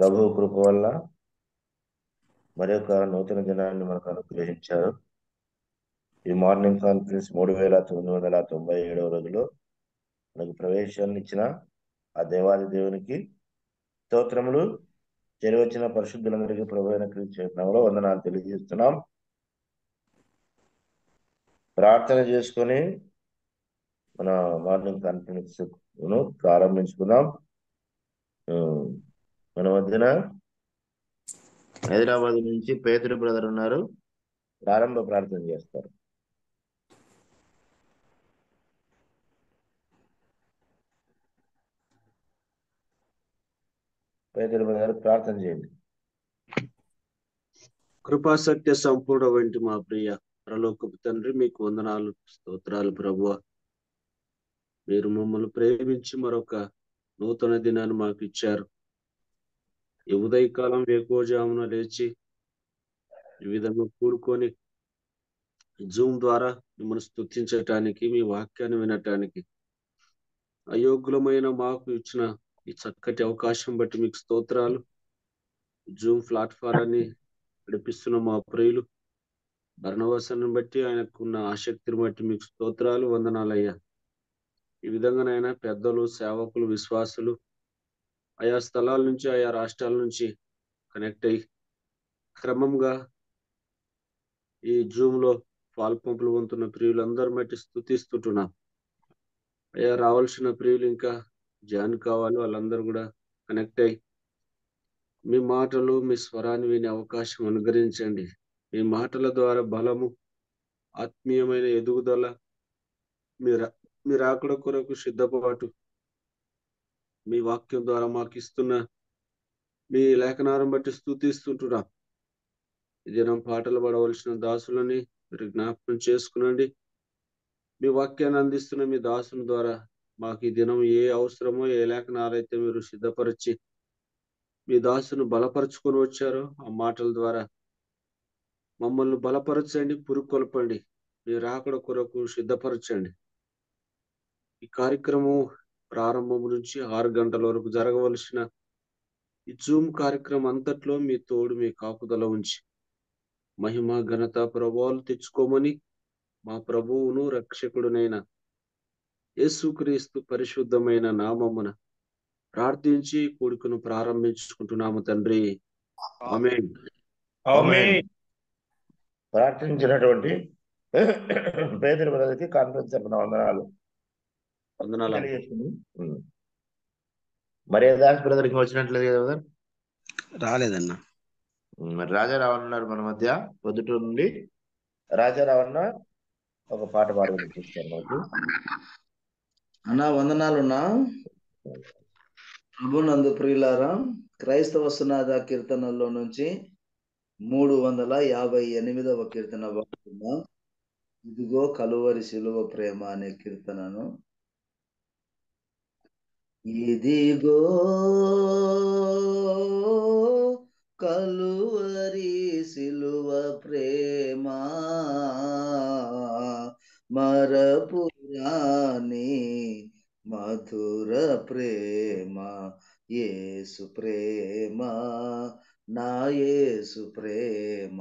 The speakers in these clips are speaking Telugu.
ప్రభు కృప వల్ల మరి యొక్క నూతన దినాన్ని మనకు అనుగ్రహించారు ఈ మార్నింగ్ కాన్ఫరెన్స్ మూడు వేల తొమ్మిది వందల తొంభై ఏడవ రోజులో మనకు ప్రవేశాన్ని ఇచ్చిన ఆ దేవాది దేవునికి స్తోత్రములు చేరువచ్చిన పరిశుద్ధులందరికీ ప్రభు అయిన క్రీస్తునామములో వందనాలు తెలియజేస్తున్నాం ప్రార్థన చేసుకొని మన మార్నింగ్ కాన్ఫరెన్స్ ను ప్రారంభించుకుందాం ఉమ్, మన మధ్యన హైదరాబాద్ నుంచి పేతురు బ్రదర్ ఉన్నారు ప్రారంభ ప్రార్థన చేస్తారు పేతురు బ్రదర్ ప్రార్థన చేయండి కృపాసత్య సంపూర్ణ వంటి మా ప్రియ పరలోకపు తండ్రి మీకు వందనాలు స్తోత్రాలు ప్రభువ మీరు మమ్మల్ని ప్రేమించి మరొక నూతన దినాన్ని మాకు ఇచ్చారు ఈ ఉదయకాలం వేకోజామున లేచి ఈ విధంగా కూడుకొని జూమ్ ద్వారా మిమ్మల్ని స్తుతించటానికి మీ వాక్యాన్ని వినటానికి అయోగ్యులమైన మాకు ఇచ్చిన ఈ చక్కటి అవకాశం బట్టి మీకు స్తోత్రాలు జూమ్ ప్లాట్ఫారాన్ని నడిపిస్తున్న మా ప్రియులు భరణవాసాన్ని బట్టి ఆయనకున్న ఆసక్తిని బట్టి మీకు స్తోత్రాలు వందనాలయ్యా ఈ విధంగానైనా పెద్దలు సేవకులు విశ్వాసులు ఆయా స్థలాల నుంచి ఆయా రాష్ట్రాల నుంచి కనెక్ట్ అయ్యి క్రమంగా ఈ జూమ్ లో పాల్పంపులు వంతున్న ప్రియులందరి బట్టి స్థుతిస్తుంటున్నాం అయ్యా రావాల్సిన ప్రియులు ఇంకా జాయిన్ కావాలి వాళ్ళందరూ కూడా కనెక్ట్ అయ్యి మీ మాటలు మీ స్వరాన్ని వినే అవకాశం అనుగ్రహించండి మీ మాటల ద్వారా బలము ఆత్మీయమైన ఎదుగుదల మీరు మీరు అక్కడ కొరకు సిద్ధపాటు మీ వాక్యం ద్వారా మాకు ఇస్తున్న మీ లేఖనారం బట్టి స్థుతిస్తుంటున్నా ఈ దినం పాటలు పడవలసిన దాసులని మీరు జ్ఞాపకం చేసుకునండి మీ వాక్యాన్ని అందిస్తున్న మీ దాసుని ద్వారా మాకు ఈ దినం ఏ అవసరమో ఏ లేఖనాలైతే మీరు సిద్ధపరిచి మీ దాసును బలపరుచుకొని వచ్చారో ఆ మాటల ద్వారా మమ్మల్ని బలపరచండి పురుకొల్పండి మీ రాకడ కొరకు సిద్ధపరచండి ఈ కార్యక్రమం ప్రారంభం నుంచి ఆరు గంటల వరకు జరగవలసిన ఈ జూమ్ కార్యక్రమం అంతట్లో మీ తోడు మీ కాపుదల ఉంచి మహిమ ఘనత ప్రభావాలు తెచ్చుకోమని మా ప్రభువును రక్షకుడునైన యేసుక్రీస్తు పరిశుద్ధమైన నామమున ప్రార్థించి కూడుకును ప్రారంభించుకుంటున్నాము తండ్రి ఆమేన్ ఆమేన్. ప్రార్థించినటువంటి పేదల బ్రదర్కి కాన్ఫరెన్స్ తరపున వందనాలు వందనాలు తెలియజేస్తుంది ఉమ్. మరి దాస్ బ్రదర్కి వచ్చినట్లేదు కదా బ్రదర్ రాలేదన్న ఉమ్, మరి రాజారావు ఉన్నారు మన మధ్య పొద్దుటూరు నుండి రాజారావు అన్న ఒక పాట పాడుకుని చూస్తారు మాకు అన్నా వందనాలున్నా ప్రభు నందు ప్రియులారా క్రైస్తవ సునాద కీర్తనల్లో నుంచి మూడు వందల యాభై ఎనిమిదవ కీర్తన పాడుకుందాం ఇదిగో కలువరి శిలువ ప్రేమ అనే కీర్తనను ఇదిగో కలువరి శిలువ ప్రేమ మరపురాని మధుర ప్రేమ యేసు ప్రేమ నా యేసు ప్రేమ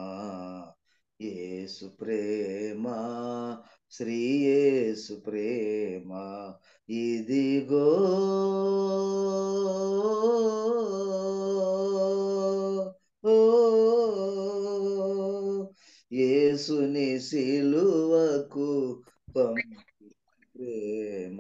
యేసు ప్రేమ శ్రీ యేసు ప్రేమ ఇదిగో ఓ యేసుని సిలువకు పంపి ప్రేమ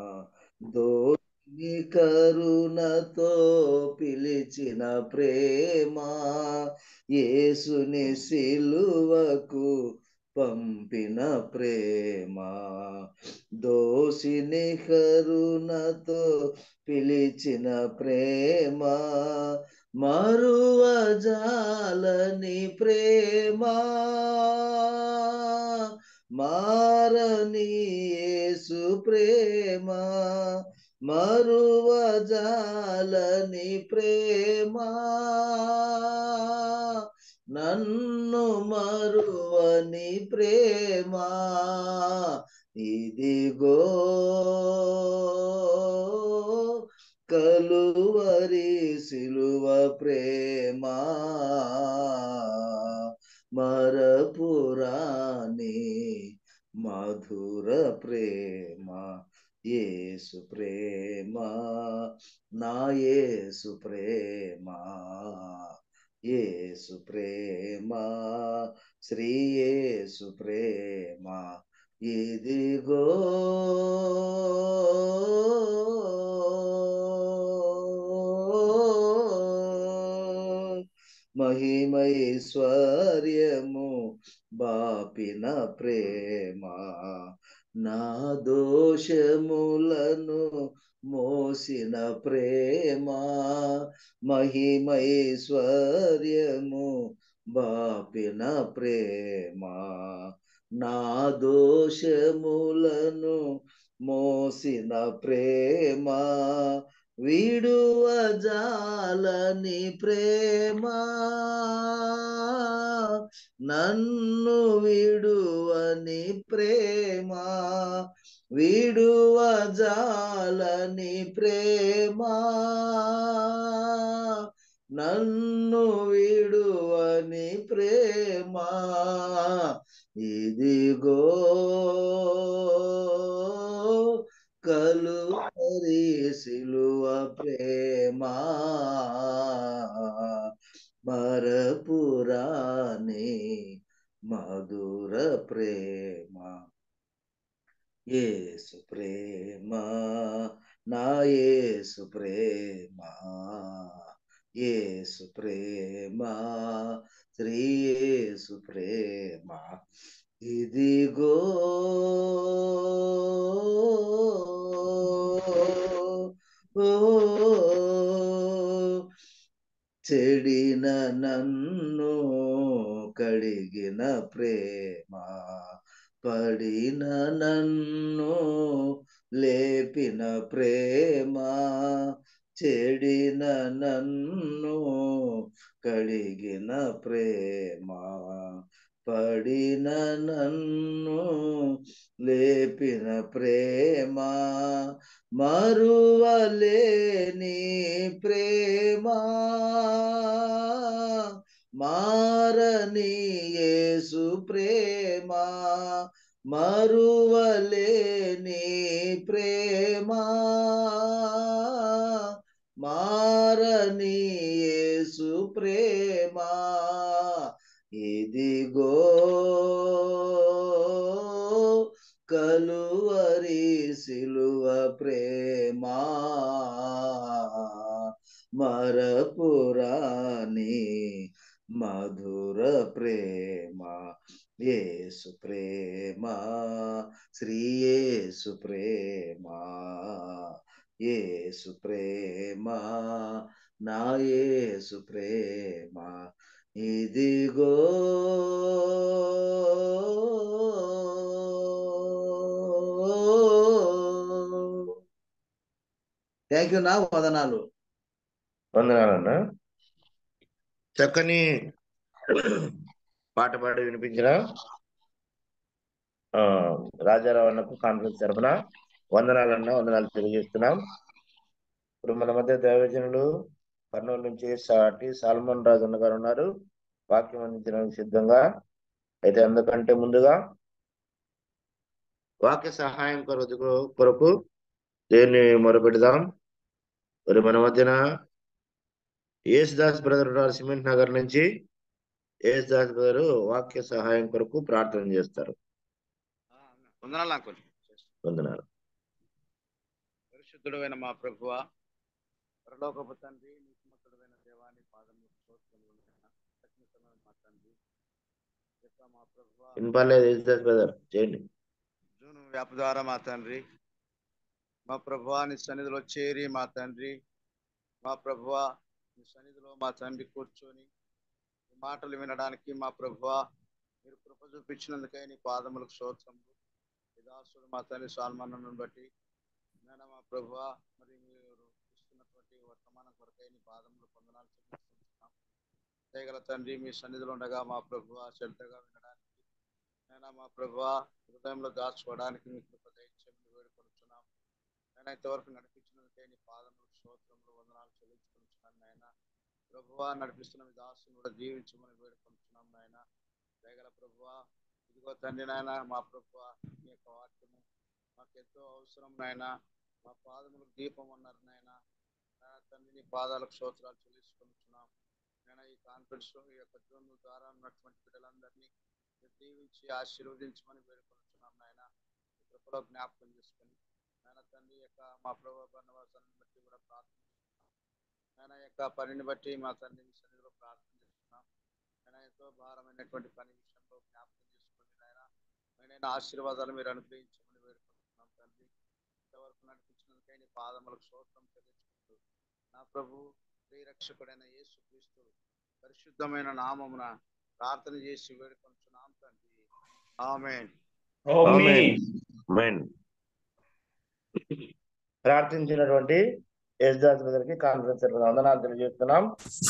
దోని కరుణతో పిలిచిన ప్రేమ యేసుని సిలువకు పంపిన ప్రేమ దోషిని కరుణతో పిలిచిన ప్రేమ మరువజాలని ప్రేమ మారని యేసు ప్రేమ మరువజాలని ప్రేమ నన్ను మరువని ప్రేమ ఇదిగో కలువరి కలువరి సిలువ ప్రేమ మరపురాని మధుర ప్రేమ యేసు ప్రేమ నా యేసు ప్రేమ యేసు ప్రేమ శ్రీ యేసు ప్రేమ ఇదిగో మహిమైశ్వర్యము బాపిన ప్రేమ నా దోషములను మోసిన ప్రేమ మహిమైశ్వర్యము బాపిన ప్రేమ నా దోషములను మోసిన ప్రేమ విడువజాలని ప్రేమ నన్ను విడువని ప్రేమ విడువజాలని ప్రేమ నన్ను విడువని ప్రేమ ఇదిగో కలువరి సిలువ ప్రేమ మరపురాని మధుర ప్రేమ యేసు ప్రేమ నా యేసు ప్రేమ యేసు ప్రేమ శ్రీ యేసు ప్రేమ ఇదిగో చెడిన నన్ను కడిగిన ప్రేమ పడిన నన్ను లేపిన ప్రేమ చెడిన నన్ను కడిగిన ప్రేమ పడిన నన్ను లేపిన ప్రేమ మరువలేని ప్రేమ మారని యేసు ప్రేమ మరువలేని ప్రేమ మారని యేసు ప్రేమ ఇదిగో కలువరి సిలువ ప్రేమ మరపురాని మధుర ప్రేమ యేసు ప్రేమ శ్రీ యేసు ప్రేమ యేసు ప్రేమ నా యేసు ప్రేమ ఇదిగో థ్యాంక్ యూ నా వదనాలు వందనాలన్నా చక్కని పాట పాడి వినిపించిన ఆ, రాజారావు అన్నకు కాన్ఫరెన్స్ తరఫున వందనాలన్నా వందనాలు తెలియజేస్తున్నాం ఇప్పుడు మన మధ్య దైవజనులు కర్నూలు నుంచి సాటి సాల్మన్ రాజు అన్న గారు ఉన్నారు వాక్యం అందించడానికి సిద్ధంగా అయితే అందుకంటే ముందుగా వాక్య సహాయం కొరకు కొరకు దేన్ని మొరపెడదాం మరి మన మధ్యన యేసుదాస్ బ్రదర్ ఉన్నారు సిమెంట్ నగర్ నుంచి యేసుదాస్ బ్రదర్ వాక్య సహాయం కొరకు ప్రార్థన చేస్తారు వందనాలు అంకుల్ వందనాలు పరిశుద్ధుడైన మా ప్రభువ పరలోకపు తండ్రి నీతిమంతుడైన దేవాని పాదము స్తోత్రములు నాయనా. కృతజ్ఞతలు మా తండ్రి యొక్క మా ప్రభువ వినపర్లేదు యేసుదాస్ బ్రదర్ చేయండి జూన్ వ్యాప్ ద్వారా మా తండ్రి మా ప్రభువ నీ సన్నిధిలో చేరి మా తండ్రి మా ప్రభువ నీ సన్నిధిలో మా తండ్రి కూర్చొని నీ మాటలు వినడానికి మా ప్రభువ మీరు కృప చూపించినందుకై నీ పాదములకు స్తోత్రములు ఈ దాసుడు మా తండ్రి సాల్మన్నను బట్టి నేను మా ప్రభువ మరి మీరు ఇస్తున్నటువంటి వర్తమానం కొరకై నీ పాదములు పొందనాలు చెల్లిస్తున్నాం దయగల తండ్రి మీ సన్నిధిలో ఉండగా మా ప్రభువ శ్రద్ధగా వినడానికి నేను మా ప్రభువ హృదయంలో దాచుకోవడానికి మీ కృప దయచేయమని వేడుకొనుచున్నాం నేను ఇంతవరకు నడిపించినందుకే నీ పాదములు స్తోత్రములు వందనాలు చెల్లించుకుంటున్నాం స్తోత్రాలు నాయన ప్రభువా నడిపిస్తున్న మీ దాసుని కూడా జీవించమని వేడుకుంటున్నాం నాయన దయగల ప్రభువా ఇదిగో తండ్రి నాయన మా ప్రభువా మీ యొక్క వాక్యము మాకు ఎంతో అవసరం నాయన మా పాదములకు దీపం అన్నారు నాయన నాయన తండ్రి నీ పాదాలకు స్తోత్రాలు చెల్లించుకుంటున్నాం నేను ఈ కాన్ఫరెన్స్ లో ఈ యొక్క జూన్ ద్వారా ఉన్నటువంటి బిడ్డలందరినీ మీరు దీవించి ఆశీర్వదించమని వేడుకుంటున్నాం నాయన ఈ కృపలో జ్ఞాపకం చేసుకొని నాయన తండ్రి యొక్క మా ప్రభు బన్నవాసాన్ని బట్టి కూడా ప్రార్థిస్తున్నాం నాయన యొక్క పనిని బట్టి మా తండ్రి మీ సన్నిధిలో ప్రార్థన చేస్తున్నాం నాయన ఎంతో భారమైనటువంటి పని విషయంలో జ్ఞాపకం చేసుకోండి నాయన నేను ఆశీర్వాదాలు మీరు అనుగ్రహించమని వేడుకుంటున్నాం తండ్రి ఇంతవరకు నడిపించినందుకై నీ పాదములకు స్తోత్రం చెల్లించుకుంటూ నా ప్రభు శ్రీరక్షకుడైన యేసు క్రీస్తు పరిశుద్ధమైన నామమున ప్రార్థన చేసి వేడుకుంటున్నాం తండ్రి ఆమేన్ ఆమేన్. ఆమేన్. ప్రార్థించినటువంటి యేసుదాస్ బ్రదర్కి కాన్ఫరెన్స్ తరపున వందనాలు తెలియజేస్తున్నాం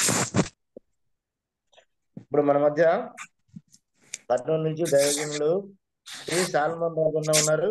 ఇప్పుడు మన మధ్య కర్నూలు నుంచి దైవజనులు శ్రీ సాల్మన్ రాజన్న ఉన్నారు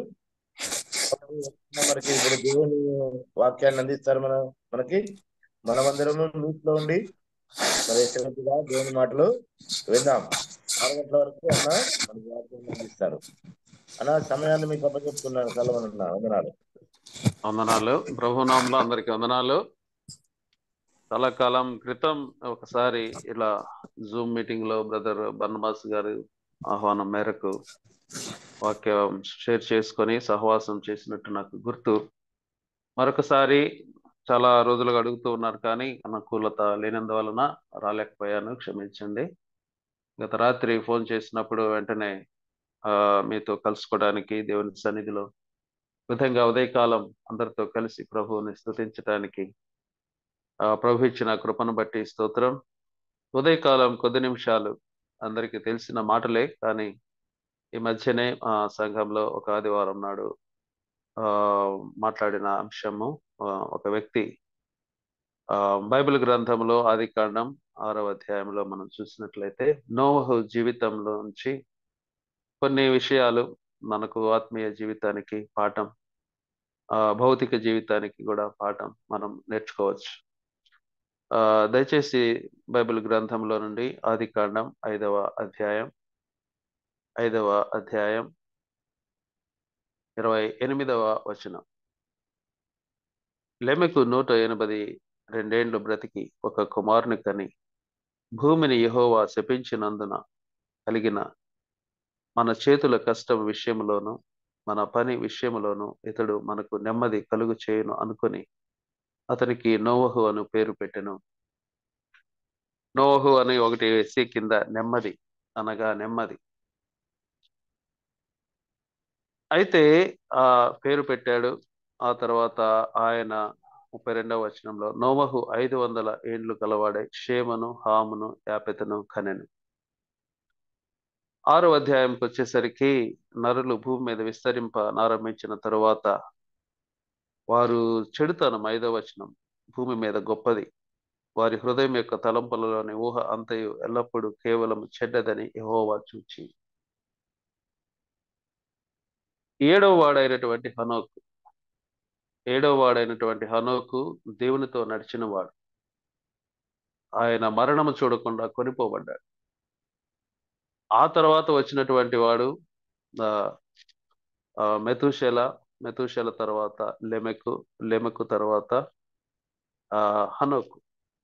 మనకి ఇప్పుడు దేవుని వాక్యాన్ని అందిస్తారు మన మనకి మనమందరము మీట్లో ఉండి మరి శ్రద్ధగా దేవుని మాటలు విందాం ఆరు గంటల వరకు అన్న మనకి వాక్యాన్ని అందిస్తారు అన్న సమయాన్ని మీకు అప్పచెప్తున్నాను కలవనున్నా వందనాలు వందనాలు ప్రభునామంలో అందరికి వందనాలు చాలా కాలం క్రితం ఒకసారి ఇలా జూమ్ మీటింగ్ లో బ్రదర్ బర్నబాస్ గారు ఆహ్వానం మేరకు వాక్యం షేర్ చేసుకొని సహవాసం చేసినట్టు నాకు గుర్తు మరొకసారి చాలా రోజులుగా అడుగుతూ ఉన్నారు కానీ అనుకూలత లేనందువలన రాలేకపోయాను క్షమించండి గత రాత్రి ఫోన్ చేసినప్పుడు వెంటనే ఆ మీతో కలుసుకోవడానికి దేవుని సన్నిధిలో విధంగా ఉదయకాలం అందరితో కలిసి ప్రభువుని స్తుతించడానికి ఆ ప్రభు ఇచ్చిన కృపను బట్టి స్తోత్రం ఉదయకాలం కొద్ది నిమిషాలు అందరికీ తెలిసిన మాటలే కానీ ఈ మధ్యనే ఆ సంఘంలో ఒక ఆదివారం నాడు ఆ మాట్లాడిన అంశము ఆ, ఒక వ్యక్తి ఆ బైబిల్ గ్రంథంలో ఆది కాండం ఆరవ అధ్యాయంలో మనం చూసినట్లయితే నోవహు జీవితంలో నుంచి కొన్ని విషయాలు మనకు ఆత్మీయ జీవితానికి పాఠం ఆ భౌతిక జీవితానికి కూడా పాఠం మనం నేర్చుకోవచ్చు ఆ దయచేసి బైబిల్ గ్రంథంలో నుండి ఆది కాండం ఐదవ అధ్యాయం ఐదవ అధ్యాయం ఇరవై ఎనిమిదవ వచనం లెమెకు నూట ఎనభై రెండేండ్లు బ్రతికి ఒక కుమారుని కని భూమిని యెహోవా శపించినందున కలిగిన మన చేతుల కష్టం విషయంలోను మన పని విషయంలోను ఇతడు మనకు నెమ్మది కలుగు చేయును అనుకుని అతనికి నోవహు అను పేరు పెట్టెను నోవహు అని ఒకటి వేసి కింద నెమ్మది అనగా నెమ్మది అయితే ఆ పేరు పెట్టాడు ఆ తర్వాత ఆయన ముప్పై రెండవ వచనంలో నోవహు ఐదు వందల ఏండ్లు గలవాడే షేమను హామును యాపెతను కనెను ఆరో అధ్యాయంకి వచ్చేసరికి నరులు భూమి మీద విస్తరింప నారంభించిన తరువాత వారు చెడుతనం ఐదవ వచనం భూమి మీద గొప్పది వారి హృదయం యొక్క తలంపులలోని ఊహ అంతయు ఎల్లప్పుడూ కేవలం చెడ్డదని యెహోవా చూచి ఏడవ వాడైనటువంటి హనోకు ఏడవ వాడైనటువంటి హనోకు దేవునితో నడిచిన వాడు ఆయన మరణము చూడకుండా కొనిపోబడ్డాడు ఆ తర్వాత వచ్చినటువంటి వాడు ఆ, ఆ, మెతుషెల మెతుషెల తర్వాత లెమెకు లెమెకు తర్వాత ఆ హనోకు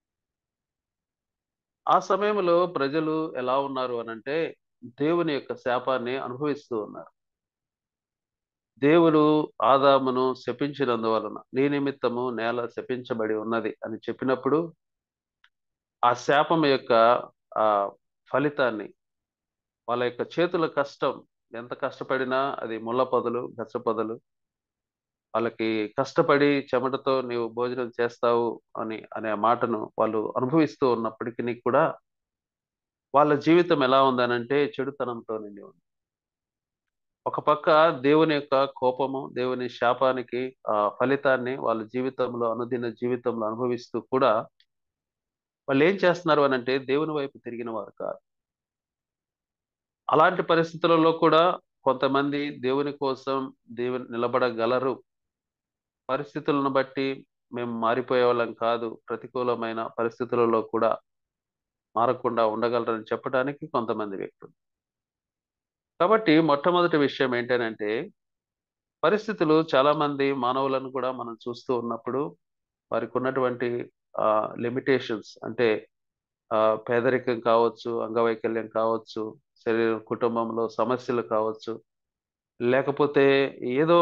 ఆ సమయంలో ప్రజలు ఎలా ఉన్నారు అనంటే దేవుని యొక్క శాపాన్ని అనుభవిస్తూ ఉన్నారు దేవుడు ఆదామును శపించినందువలన నీ నిమిత్తము నేల శపించబడి ఉన్నది అని చెప్పినప్పుడు ఆ శాపం యొక్క ఆ ఫలితాన్ని వాళ్ళ యొక్క చేతుల కష్టం ఎంత కష్టపడినా అది ముళ్ళ పొదలు గచ్చ పొదలు వాళ్ళకి కష్టపడి చెమటతో నీవు భోజనం చేస్తావు అని అనే మాటను వాళ్ళు అనుభవిస్తూ ఉన్నప్పటికీ కూడా వాళ్ళ జీవితం ఎలా ఉందనంటే చెడుతనంతో నిండి ఉంది ఒక పక్క దేవుని యొక్క కోపము దేవుని శాపానికి ఆ ఫలితాన్ని వాళ్ళ జీవితంలో అనుదిన జీవితంలో అనుభవిస్తూ కూడా వాళ్ళు ఏం చేస్తున్నారు అని అంటే దేవుని వైపు తిరిగిన వారు కాదు అలాంటి పరిస్థితులలో కూడా కొంతమంది దేవుని కోసం దేవుని నిలబడగలరు పరిస్థితులను బట్టి మేము మారిపోయే వాళ్ళం కాదు ప్రతికూలమైన పరిస్థితులలో కూడా మారకుండా ఉండగలరని చెప్పడానికి కొంతమంది వ్యక్తులు కాబట్టి మొట్టమొదటి విషయం ఏంటంటే పరిస్థితులు చాలా మంది మానవులను కూడా మనం చూస్తూ ఉన్నప్పుడు వారికి ఉన్నటువంటి లిమిటేషన్స్ అంటే ఆ, పేదరికం కావచ్చు అంగవైకల్యం కావచ్చు శరీరం కుటుంబంలో సమస్యలు కావచ్చు లేకపోతే ఏదో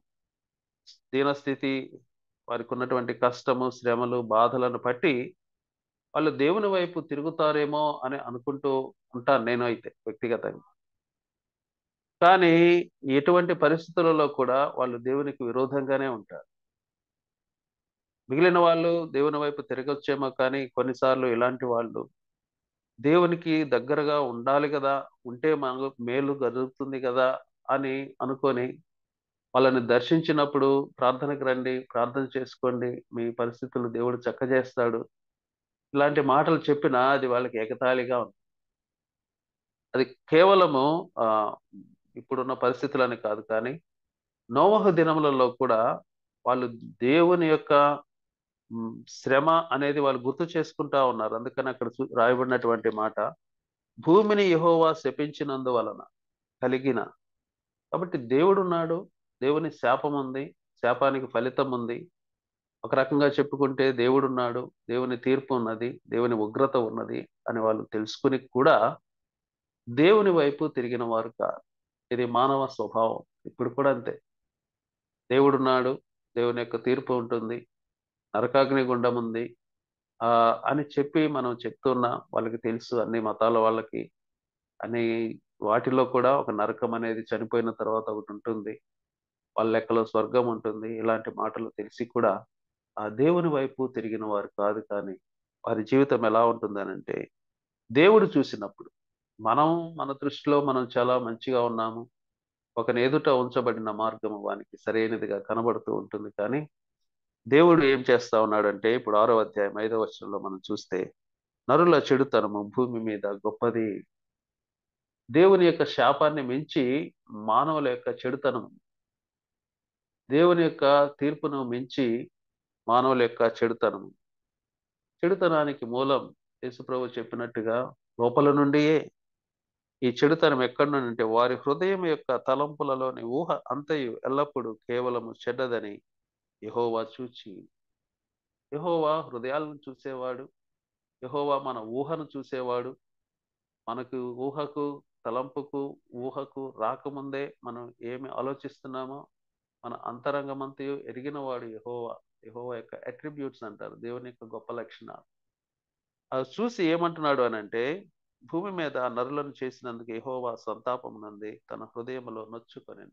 దీనస్థితి వారికి ఉన్నటువంటి కష్టము శ్రమలు బాధలను బట్టి వాళ్ళు దేవుని వైపు తిరుగుతారేమో అని అనుకుంటూ ఉంటాను నేను అయితే వ్యక్తిగతంగా కానీ ఎటువంటి పరిస్థితులలో కూడా వాళ్ళు దేవునికి విరోధంగానే ఉంటారు మిగిలిన వాళ్ళు దేవుని వైపు తిరగొచ్చేమో కానీ కొన్నిసార్లు ఇలాంటి వాళ్ళు దేవునికి దగ్గరగా ఉండాలి కదా ఉంటే మనకు మేలు జరుగుతుంది కదా అని అనుకొని వాళ్ళని దర్శించినప్పుడు ప్రార్థనకు రండి ప్రార్థన చేసుకోండి మీ పరిస్థితులు దేవుడు చక్కజేస్తాడు ఇలాంటి మాటలు చెప్పినా అది వాళ్ళకి ఎగతాళిగా ఉంది అది కేవలము ఆ ఇప్పుడున్న పరిస్థితులని కాదు కానీ నోవహ దినములలో కూడా వాళ్ళు దేవుని యొక్క మ్, శ్రమ అనేది వాళ్ళు గుర్తు చేసుకుంటా ఉన్నారు అందుకని అక్కడ చూ- రాయబడినటువంటి మాట భూమిని యెహోవా శపించినందువలన కలిగిన కాబట్టి దేవుడు ఉన్నాడు దేవుని శాపం ఉంది శాపానికి ఫలితం ఉంది ఒక రకంగా చెప్పుకుంటే దేవుడు ఉన్నాడు దేవుని తీర్పు ఉన్నది దేవుని ఉగ్రత ఉన్నది అని వాళ్ళు తెలుసుకుని కూడా దేవుని వైపు తిరిగిన వారు కాదు ఇది మానవ స్వభావం ఇప్పుడు కూడా అంతే దేవుడున్నాడు దేవుని యొక్క తీర్పు ఉంటుంది నరకాగ్ని గుండం ఉంది ఆ అని చెప్పి మనం చెప్తున్నా వాళ్ళకి తెలుసు అన్ని మతాల వాళ్ళకి అని వాటిలో కూడా ఒక నరకం అనేది చనిపోయిన తర్వాత ఒకటి ఉంటుంది వాళ్ళ లెక్కలో స్వర్గం ఉంటుంది ఇలాంటి మాటలు తెలిసి కూడా ఆ దేవుని వైపు తిరిగిన వారు కాదు కానీ వారి జీవితం ఎలా ఉంటుందనంటే దేవుడు చూసినప్పుడు మనం మన దృష్టిలో మనం చాలా మంచిగా ఉన్నాము ఒకని ఎదుట ఉంచబడిన మార్గం వానికి సరైనదిగా కనబడుతూ ఉంటుంది కానీ దేవుడు ఏం చేస్తా ఉన్నాడంటే ఇప్పుడు ఆరో అధ్యాయం ఐదవ వచనంలో మనం చూస్తే నరుల చెడుతనము భూమి మీద గొప్పది దేవుని యొక్క శాపాన్ని మించి మానవుల యొక్క చెడుతనం దేవుని యొక్క తీర్పును మించి మానవుల యొక్క చెడుతనము చెడుతనానికి మూలం యేసుప్రభు చెప్పినట్టుగా లోపల నుండియే ఈ చెడుతనం ఎక్కడి నుండి అంటే వారి హృదయం యొక్క తలంపులలోని ఊహ అంతయు ఎల్లప్పుడూ కేవలము చెడ్డదని యహోవా చూచి యహోవా హృదయాలను చూసేవాడు యహోవా మన ఊహను చూసేవాడు మనకు ఊహకు తలంపుకు ఊహకు రాకముందే మనం ఏమి ఆలోచిస్తున్నామో మన అంతరంగమంతయు ఎరిగిన వాడు యహోవా యహోవా యొక్క అట్రిబ్యూట్స్ అంటారు దేవుని యొక్క గొప్ప లక్షణాలు అది చూసి ఏమంటున్నాడు అని అంటే భూమి మీద నరులను చేసినందుకు యహోవా సంతాపమునంది తన హృదయములో నొచ్చుకొని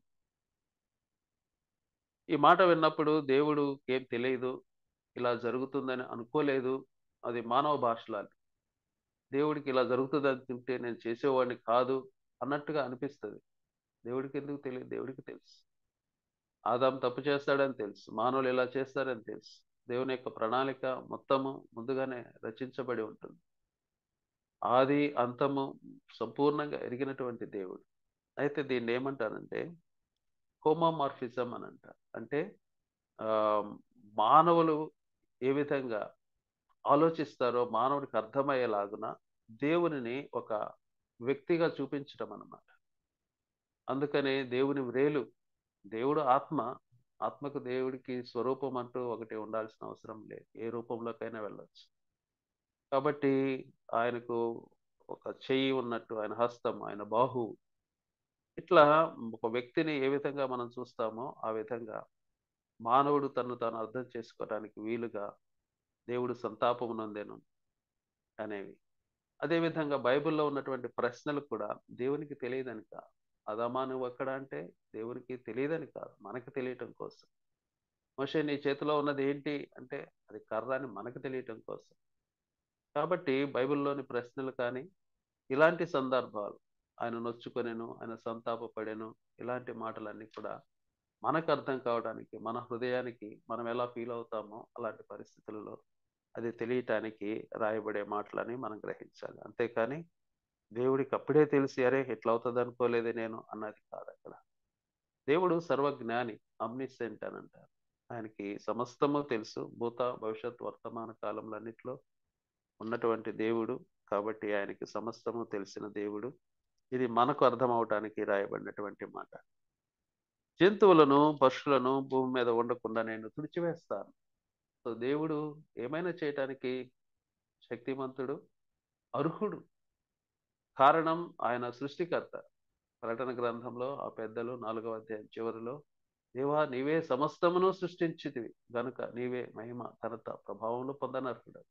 ఈ మాట విన్నప్పుడు దేవుడు ఏం తెలియదు ఇలా జరుగుతుందని అనుకోలేదు అది మానవ భాషలో దేవుడికి ఇలా జరుగుతుంది అనుకుంటే నేను చేసేవాడిని కాదు అన్నట్టుగా అనిపిస్తుంది దేవుడికి ఎందుకు తెలియదు దేవుడికి తెలుసు ఆదాం తప్పు చేస్తాడని తెలుసు మానవులు ఇలా చేస్తారని తెలుసు దేవుని యొక్క ప్రణాళిక మొత్తము ముందుగానే రచించబడి ఉంటుంది ఆది అంతము సంపూర్ణంగా ఎరిగినటువంటి దేవుడు అయితే దీన్ని ఏమంటారంటే హోమోమార్ఫిజం అని అంటారు అంటే ఆ, మానవులు ఏ విధంగా ఆలోచిస్తారో మానవుడికి అర్థమయ్యేలాగున దేవునిని ఒక వ్యక్తిగా చూపించడం అన్నమాట అందుకనే దేవుని వ్రేలు దేవుడు ఆత్మ ఆత్మకు దేవుడికి స్వరూపం అంటూ ఒకటి ఉండాల్సిన అవసరం లేదు ఏ రూపంలోకైనా వెళ్ళొచ్చు కాబట్టి ఆయనకు ఒక చెయ్యి ఉన్నట్టు ఆయన హస్తం ఆయన బాహు ఇట్లా ఒక వ్యక్తిని ఏ విధంగా మనం చూస్తామో ఆ విధంగా మానవుడు తను తాను అర్థం చేసుకోవడానికి వీలుగా దేవుడు సంతాపము నొందెను అనేవి అదేవిధంగా బైబిల్లో ఉన్నటువంటి ప్రశ్నలు కూడా దేవునికి తెలియదని కాదు అదమా నువ్వు అక్కడ అంటే దేవునికి తెలియదని కాదు మనకు తెలియటం కోసం మోషే నీ చేతిలో ఉన్నది ఏంటి అంటే అది కర్ర అని మనకు తెలియటం కోసం కాబట్టి బైబిల్లోని ప్రశ్నలు కానీ ఇలాంటి సందర్భాలు ఆయన నొచ్చుకొనెను ఆయన సంతాపపడెను ఇలాంటి మాటలన్నీ కూడా మనకు అర్థం కావడానికి మన హృదయానికి మనం ఎలా ఫీల్ అవుతామో అలాంటి పరిస్థితులలో అది తెలియటానికి రాయబడే మాటలని మనం గ్రహించాలి అంతేకాని దేవుడికి అప్పుడే తెలిసి అరే ఎట్లా అవుతుంది అనుకోలేదే నేను అన్నది కాదు అక్కడ దేవుడు సర్వజ్ఞాని అమ్నిసెంట్ అని అంటారు ఆయనకి సమస్తము తెలుసు భూత భవిష్యత్ వర్తమాన కాలంలన్నిట్లో ఉన్నటువంటి దేవుడు కాబట్టి ఆయనకి సమస్తము తెలిసిన దేవుడు ఇది మనకు అర్థం అవటానికి రాయబడినటువంటి మాట జంతువులను పశువులను భూమి మీద ఉండకుండా నేను తుడిచివేస్తాను సో దేవుడు ఏమైనా చేయటానికి శక్తిమంతుడు అర్హుడు కారణం ఆయన సృష్టికర్త ప్రకటన గ్రంథంలో ఆ పెద్దలు నాలుగవ అధ్యాయం చివరిలో దేవా నీవే సమస్తమును సృష్టించితివి గనుక నీవే మహిమ ఘనత ప్రభావంలో పొందనర్హుడు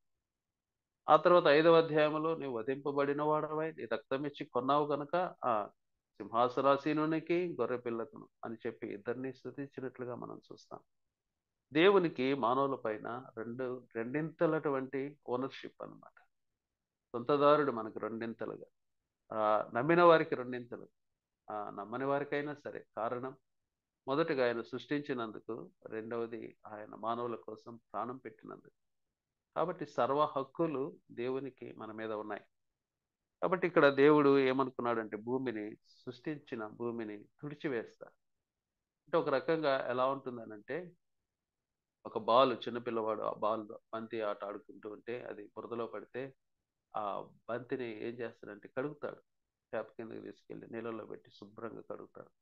ఆ తర్వాత ఐదవ అధ్యాయంలో నీవు వధింపబడిన వాడవై నీ రక్తం ఇచ్చి కొన్నావు గనుక ఆ సింహాసరాసీనునికి గొర్రె పిల్లకును అని చెప్పి ఇద్దరిని స్థుతించినట్లుగా మనం చూస్తాం దేవునికి మానవుల పైన రెండు రెండింతలటువంటి ఓనర్షిప్ అన్నమాట సొంతదారుడు మనకు రెండింతలుగా ఆ నమ్మిన వారికి రెండింతలు ఆ నమ్మని వారికైనా సరే కారణం మొదటగా ఆయన సృష్టించినందుకు రెండవది ఆయన మానవుల కోసం ప్రాణం పెట్టినందుకు కాబట్టి సర్వ హక్కులు దేవునికి మన మీద ఉన్నాయి కాబట్టి ఇక్కడ దేవుడు ఏమనుకున్నాడంటే భూమిని సృష్టించిన భూమిని తుడిచివేస్తా అంటే ఒక రకంగా ఎలా ఉంటుందనంటే ఒక బాల్ చిన్నపిల్లవాడు ఆ బాల్ బంతి ఆట ఆడుకుంటూ ఉంటే అది బురదలో పడితే ఆ బంతిని ఏం చేస్తాడంటే కడుగుతాడు చేప కిందకి తీసుకెళ్ళి నీళ్ళలో పెట్టి శుభ్రంగా కడుగుతాడు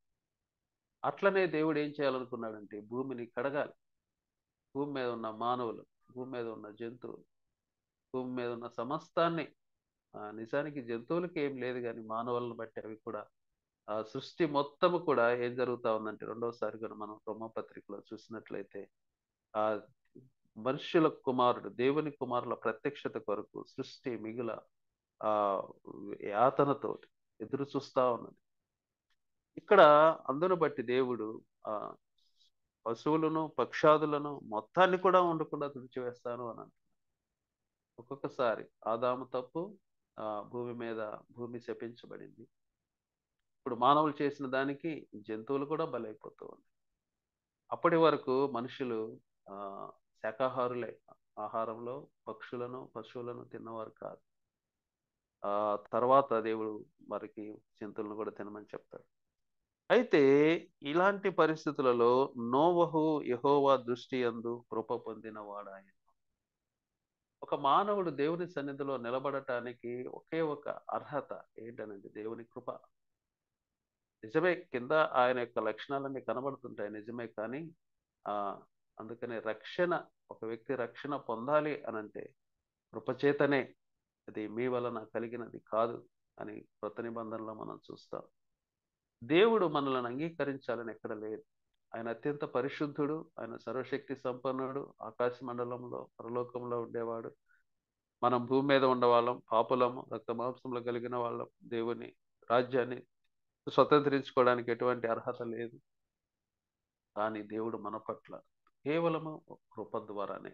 అట్లనే దేవుడు ఏం చేయాలనుకున్నాడంటే భూమిని కడగాలి భూమి మీద ఉన్న మానవులు భూమి మీద ఉన్న జంతువులు భూమి మీద ఉన్న సమస్తాన్ని ఆ, నిజానికి జంతువులకి ఏం లేదు కానీ మానవులను బట్టి అవి కూడా ఆ సృష్టి మొత్తము కూడా ఏం జరుగుతా ఉందంటే రెండోసారి కూడా మనం రోమపత్రికలో చూసినట్లయితే ఆ మనుష్యుల కుమారుడు దేవుని కుమారుల ప్రత్యక్షత కొరకు సృష్టి మిగుల ఆ యాతనతో ఎదురు చూస్తా ఉన్నది ఇక్కడ అందును బట్టి దేవుడు ఆ పశువులను పక్షాదులను మొత్తాన్ని కూడా ఉండకుండా తుడిచివేస్తాను అని అంటున్నాడు ఒక్కొక్కసారి ఆదాము తప్పు ఆ భూమి మీద భూమి శపించబడింది ఇప్పుడు మానవులు చేసిన దానికి జంతువులు కూడా బలైపోతూ ఉంది అప్పటి వరకు మనుషులు ఆ శాకాహారులే ఆహారంలో పక్షులను పశువులను తిన్నవారు కాదు ఆ తర్వాత దేవుడు వారికి జంతువులను కూడా తినమని చెప్తాడు అయితే ఇలాంటి పరిస్థితులలో నోవహు యహోవా దృష్టి అందు కృప పొందిన వాడాయన ఒక మానవుడు దేవుని సన్నిధిలో నిలబడటానికి ఒకే ఒక అర్హత ఏంటనంటే దేవుని కృప నిజమే కింద ఆయన యొక్క లక్షణాలన్నీ కనబడుతుంటాయి నిజమే కానీ ఆ అందుకనే రక్షణ ఒక వ్యక్తి రక్షణ పొందాలి అనంటే కృపచేతనే అది మీ వలన కలిగినది కాదు అని కొత్త నిబంధనలో మనం చూస్తాం దేవుడు మనల్ని అంగీకరించాలని ఎక్కడ లేదు ఆయన అత్యంత పరిశుద్ధుడు ఆయన సర్వశక్తి సంపన్నుడు ఆకాశ మండలంలో పరలోకంలో ఉండేవాడు మనం భూమి మీద ఉండేవాళ్ళం పాపులము రక్త మాంసంలో కలిగిన వాళ్ళం దేవుని రాజ్యాన్ని స్వతంత్రించుకోవడానికి ఎటువంటి అర్హత లేదు కానీ దేవుడు మన పట్ల కేవలము కృప ద్వారానే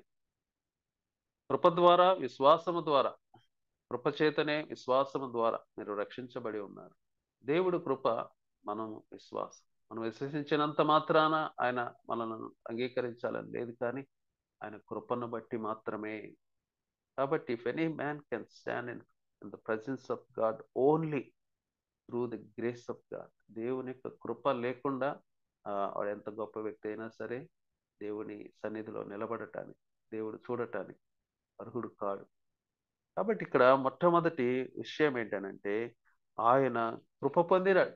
కృప ద్వారా విశ్వాసము ద్వారా కృప చేతనే విశ్వాసము ద్వారా మీరు రక్షించబడి ఉన్నారు దేవుడు కృప మనం విశ్వాసం మనం విశ్వసించినంత మాత్రాన ఆయన మనల్ని అంగీకరించాలని లేదు కానీ ఆయన కృపను బట్టి మాత్రమే కాబట్టి if any man can stand in in the presence of God only through the grace of God దేవుని యొక్క కృప లేకుండా వాడు ఎంత గొప్ప వ్యక్తి అయినా సరే దేవుని సన్నిధిలో నిలబడటానికి దేవుడు చూడటానికి అర్హుడు కాడు కాబట్టి ఇక్కడ మొట్టమొదటి విషయం ఏంటనంటే ఆయన కృప పొందినాడు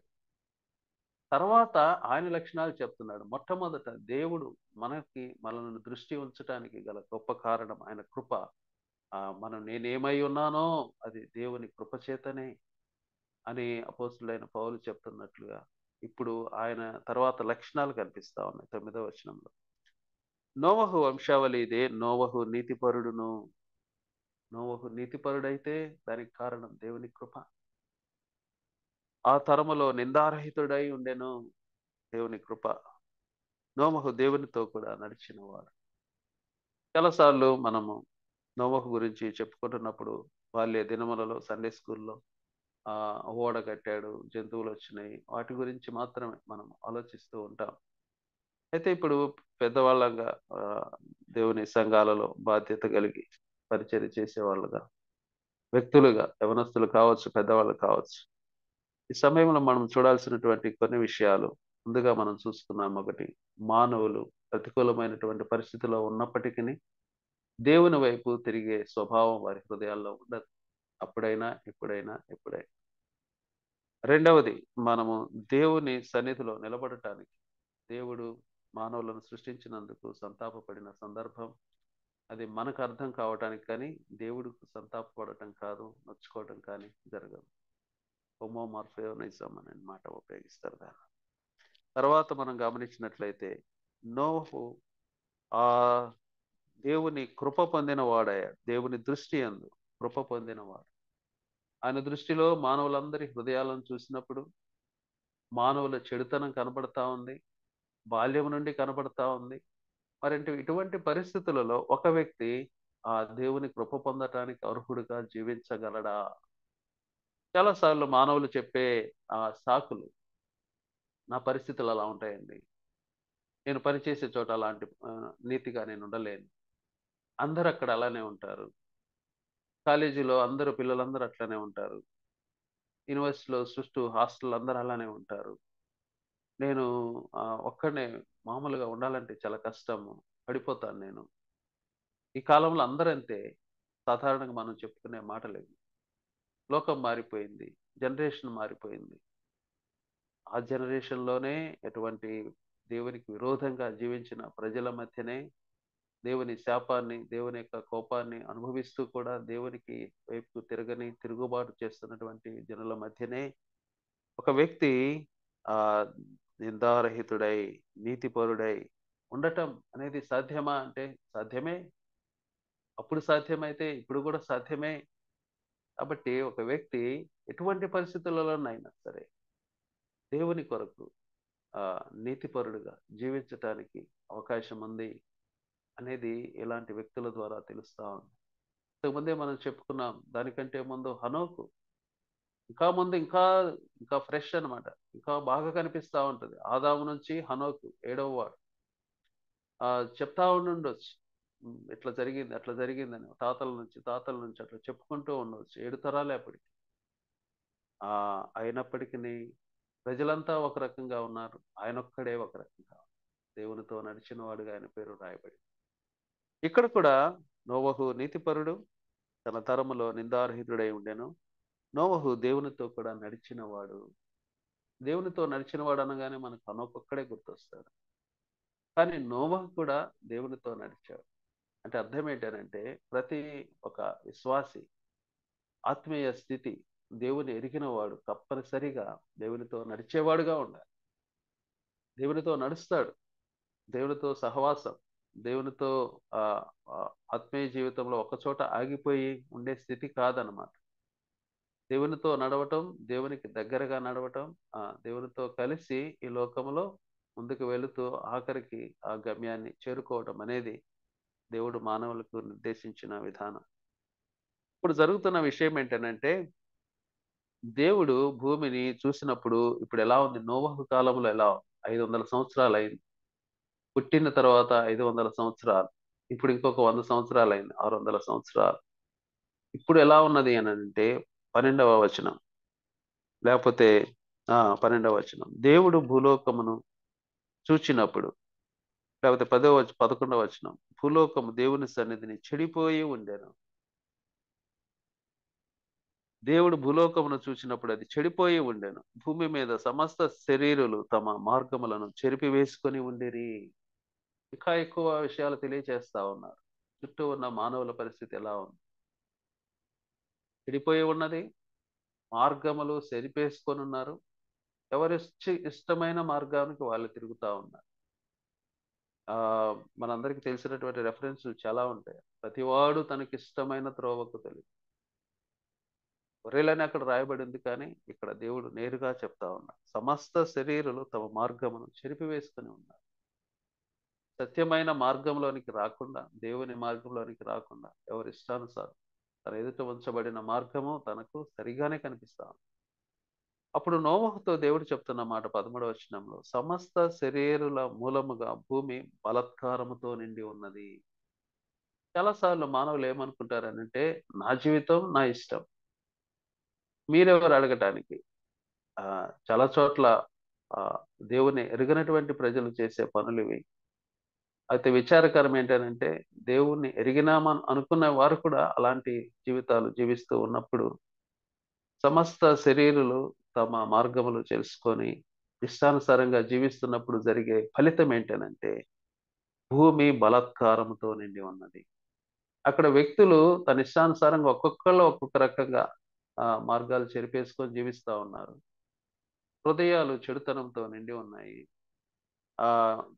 తర్వాత ఆయన లక్షణాలు చెప్తున్నాడు మొట్టమొదట దేవుడు మనకి మనల్ని దృష్టి ఉంచడానికి గల గొప్ప కారణం ఆయన కృప ఆ మనం నేనేమై ఉన్నానో అది దేవుని కృప చేతనే అని అపోసులైన పౌలు చెప్తున్నట్లుగా ఇప్పుడు ఆయన తర్వాత లక్షణాలు కనిపిస్తా ఉన్నాయి తొమ్మిదవ వచనంలో నోవహు వంశావళి ఇదే నోవహు నీతిపరుడును నోవహు నీతిపరుడైతే దానికి కారణం దేవుని కృప ఆ తరములో నిందారహితుడై ఉండెను దేవుని కృప నోమహు దేవునితో కూడా నడిచినవాడు చాలాసార్లు మనము నోమహు గురించి చెప్పుకుంటున్నప్పుడు బాల్య దినములలో సండే స్కూల్లో ఆ ఓడ కట్టాడు జంతువులు వచ్చినాయి వాటి గురించి మాత్రమే మనం ఆలోచిస్తూ ఉంటాం అయితే ఇప్పుడు పెద్దవాళ్ళంగా దేవుని సంఘాలలో బాధ్యత కలిగి పరిచర్య చేసేవాళ్ళుగా వ్యక్తులుగా యవనస్తులు కావచ్చు పెద్దవాళ్ళు కావచ్చు ఈ సమయంలో మనం చూడాల్సినటువంటి కొన్ని విషయాలు ముందుగా మనం చూసుకున్నాం ఒకటి మానవులు ప్రతికూలమైనటువంటి పరిస్థితిలో ఉన్నప్పటికీ దేవుని వైపు తిరిగే స్వభావం వారి హృదయాల్లో ఉండదు అప్పుడైనా ఎప్పుడైనా ఎప్పుడైనా రెండవది మనము దేవుని సన్నిధిలో నిలబడటానికి దేవుడు మానవులను సృష్టించినందుకు సంతాపపడిన సందర్భం అది మనకు అర్థం కావటానికి కానీ దేవుడికి సంతాపపడటం కాదు నొచ్చుకోవటం కానీ జరగదు హోమోమార్ఫియోనిజం అనే మాట ఉపయోగిస్తారు దాన్ని తర్వాత మనం గమనించినట్లయితే నోహు ఆ దేవుని కృప పొందిన వాడయ్యాడు దేవుని దృష్టి అందు కృప పొందినవాడు ఆయన దృష్టిలో మానవులందరి హృదయాలను చూసినప్పుడు మానవుల చెడుతనం కనబడతా ఉంది బాల్యం నుండి కనబడతా ఉంది మరింటి ఇటువంటి పరిస్థితులలో ఒక వ్యక్తి ఆ దేవుని కృప పొందటానికి అర్హుడుగా జీవించగలడా చాలాసార్లు మానవులు చెప్పే ఆ సాకులు నా పరిస్థితులు అలా ఉంటాయండి నేను పనిచేసే చోట అలాంటి ఆ, నీతిగా నేను ఉండలేను అందరూ అక్కడ అలానే ఉంటారు కాలేజీలో అందరూ పిల్లలందరూ అట్లానే ఉంటారు యూనివర్సిటీలో చుట్టూ హాస్టల్ అందరూ అలానే ఉంటారు నేను ఆ, ఒక్కడనే మామూలుగా ఉండాలంటే చాలా కష్టము పడిపోతాను నేను ఈ కాలంలో అందరంతే సాధారణంగా మనం చెప్పుకునే మాటలేదు లోకం మారిపోయింది జనరేషన్ మారిపోయింది ఆ జనరేషన్లోనే ఎటువంటి దేవునికి విరోధంగా జీవించిన ప్రజల మధ్యనే దేవుని శాపాన్ని దేవుని యొక్క కోపాన్ని అనుభవిస్తూ కూడా దేవునికి వైపు తిరగని తిరుగుబాటు చేస్తున్నటువంటి జనుల మధ్యనే ఒక వ్యక్తి ఆ నిందారహితుడై నీతిపరుడై ఉండటం అనేది సాధ్యమా అంటే సాధ్యమే అప్పుడు సాధ్యమైతే ఇప్పుడు కూడా సాధ్యమే కాబట్టి ఒక వ్యక్తి ఎటువంటి పరిస్థితులలోనైనా సరే దేవుని కొరకు ఆ నీతిపరుడుగా జీవించటానికి అవకాశం ఉంది అనేది ఇలాంటి వ్యక్తుల ద్వారా తెలుస్తా ఉంది ఇంతకుముందే మనం చెప్పుకున్నాం దానికంటే ముందు హనోకు ఇంకా ముందు ఇంకా ఇంకా ఫ్రెష్ అన్నమాట ఇంకా బాగా కనిపిస్తా ఉంటుంది ఆదాము నుంచి హనోకు ఏడవ వాడు ఆ చెప్తా ఉండుండొచ్చు ఉమ్, ఇట్లా జరిగింది అట్లా జరిగిందని తాతల నుంచి తాతల నుంచి అట్లా చెప్పుకుంటూ ఉండవచ్చు ఏడు తరాలే అప్పటికి ఆ అయినప్పటికీ ప్రజలంతా ఒక రకంగా ఉన్నారు ఆయన ఒక్కడే ఒక రకంగా ఉన్నారు. దేవునితో నడిచిన వాడుగా ఆయన పేరు రాయబడి ఇక్కడ కూడా నోవహు నీతిపరుడు తన తరములో నిందారహితుడై ఉండెను నోవహు దేవునితో కూడా నడిచిన వాడు దేవునితో నడిచిన వాడు అనగానే మనకు అనొక్కడే గుర్తొస్తాడు కానీ నోవహు కూడా దేవునితో నడిచాడు అంటే అర్థం ఏంటంటే ప్రతి ఒక విశ్వాసి ఆత్మీయ స్థితి దేవుని ఎరిగిన వాడు తప్పనిసరిగా దేవునితో నడిచేవాడుగా ఉండాలి దేవునితో నడుస్తాడు దేవునితో సహవాసం దేవునితో ఆ ఆ, ఆత్మీయ జీవితంలో ఒక చోట ఆగిపోయి ఉండే స్థితి కాదనమాట దేవునితో నడవటం దేవునికి దగ్గరగా నడవటం ఆ దేవునితో కలిసి ఈ లోకంలో ముందుకు వెళుతూ ఆఖరికి ఆ గమ్యాన్ని చేరుకోవటం అనేది దేవుడు మానవులకు నిర్దేశించిన విధానం ఇప్పుడు జరుగుతున్న విషయం ఏంటంటే దేవుడు భూమిని చూసినప్పుడు ఇప్పుడు ఎలా ఉంది నోవహు కాలంలో ఎలా ఉంది ఐదు వందల సంవత్సరాలు అయింది పుట్టిన తర్వాత ఐదు వందల సంవత్సరాలు ఇప్పుడు ఇంకొక వంద సంవత్సరాలు అయింది ఆరు వందల సంవత్సరాలు ఇప్పుడు ఎలా ఉన్నది అని అంటే పన్నెండవ వచనం లేకపోతే ఆ పన్నెండవ వచనం దేవుడు భూలోకమును చూచినప్పుడు లేకపోతే పదో వచ పదకొండవ వచనం భూలోకము దేవుని సన్నిధిని చెడిపోయి ఉండెను దేవుడు భూలోకమును చూసినప్పుడు అది చెడిపోయి ఉండెను భూమి మీద సమస్త శరీరులు తమ మార్గములను చెరిపి వేసుకొని ఉండిరి ఇంకా ఎక్కువ విషయాలు తెలియచేస్తా ఉన్నారు చుట్టూ ఉన్న మానవుల పరిస్థితి ఎలా ఉంది చెడిపోయి ఉన్నది మార్గములు చెరిపేసుకొని ఉన్నారు ఎవరి ఇష్ట- ఇష్టమైన మార్గానికి వాళ్ళు తిరుగుతా ఉన్నారు ఆ మనందరికీ తెలిసినటువంటి రెఫరెన్స్ చాలా ఉంటాయి ప్రతివాడు తనకి ఇష్టమైన త్రోవకు తెలియదు గొర్రెలని అక్కడ రాయబడింది కానీ ఇక్కడ దేవుడు నేరుగా చెప్తా ఉన్నాడు సమస్త శరీరులు తమ మార్గమును చెరిపివేసుకొని ఉన్నారు సత్యమైన మార్గంలోనికి రాకుండా దేవుని మార్గంలోనికి రాకుండా ఎవరి ఇష్టానుసారం తన ఎదుట ఉంచబడిన మార్గము తనకు సరిగానే కనిపిస్తా ఉంది. అప్పుడు నోవహుతో దేవుడు చెప్తున్న మాట పదమూడవ వచనంలో సమస్త శరీరుల మూలముగా భూమి బలత్కారముతో నిండి ఉన్నది చాలాసార్లు మానవులు ఏమనుకుంటారనంటే నా జీవితం నా ఇష్టం మీరెవరు అడగటానికి ఆ చాలా చోట్ల ఆ దేవుని ఎరగనటువంటి ప్రజలు చేసే పనులు ఇవి అయితే విచారకరం ఏంటంటే దేవుణ్ణి ఎరిగినామని అనుకున్న వారు కూడా అలాంటి జీవితాలు జీవిస్తూ ఉన్నప్పుడు సమస్త శరీరులు తమ మార్గములు తెలుసుకొని ఇష్టానుసారంగా జీవిస్తున్నప్పుడు జరిగే ఫలితం ఏంటనంటే భూమి బలాత్కారంతో నిండి ఉన్నది అక్కడ వ్యక్తులు తన ఇష్టానుసారంగా ఒక్కొక్కళ్ళు ఒక్కొక్క రకంగా ఆ మార్గాలు చెరిపేసుకొని జీవిస్తూ ఉన్నారు హృదయాలు చెడుతనంతో నిండి ఉన్నాయి ఆ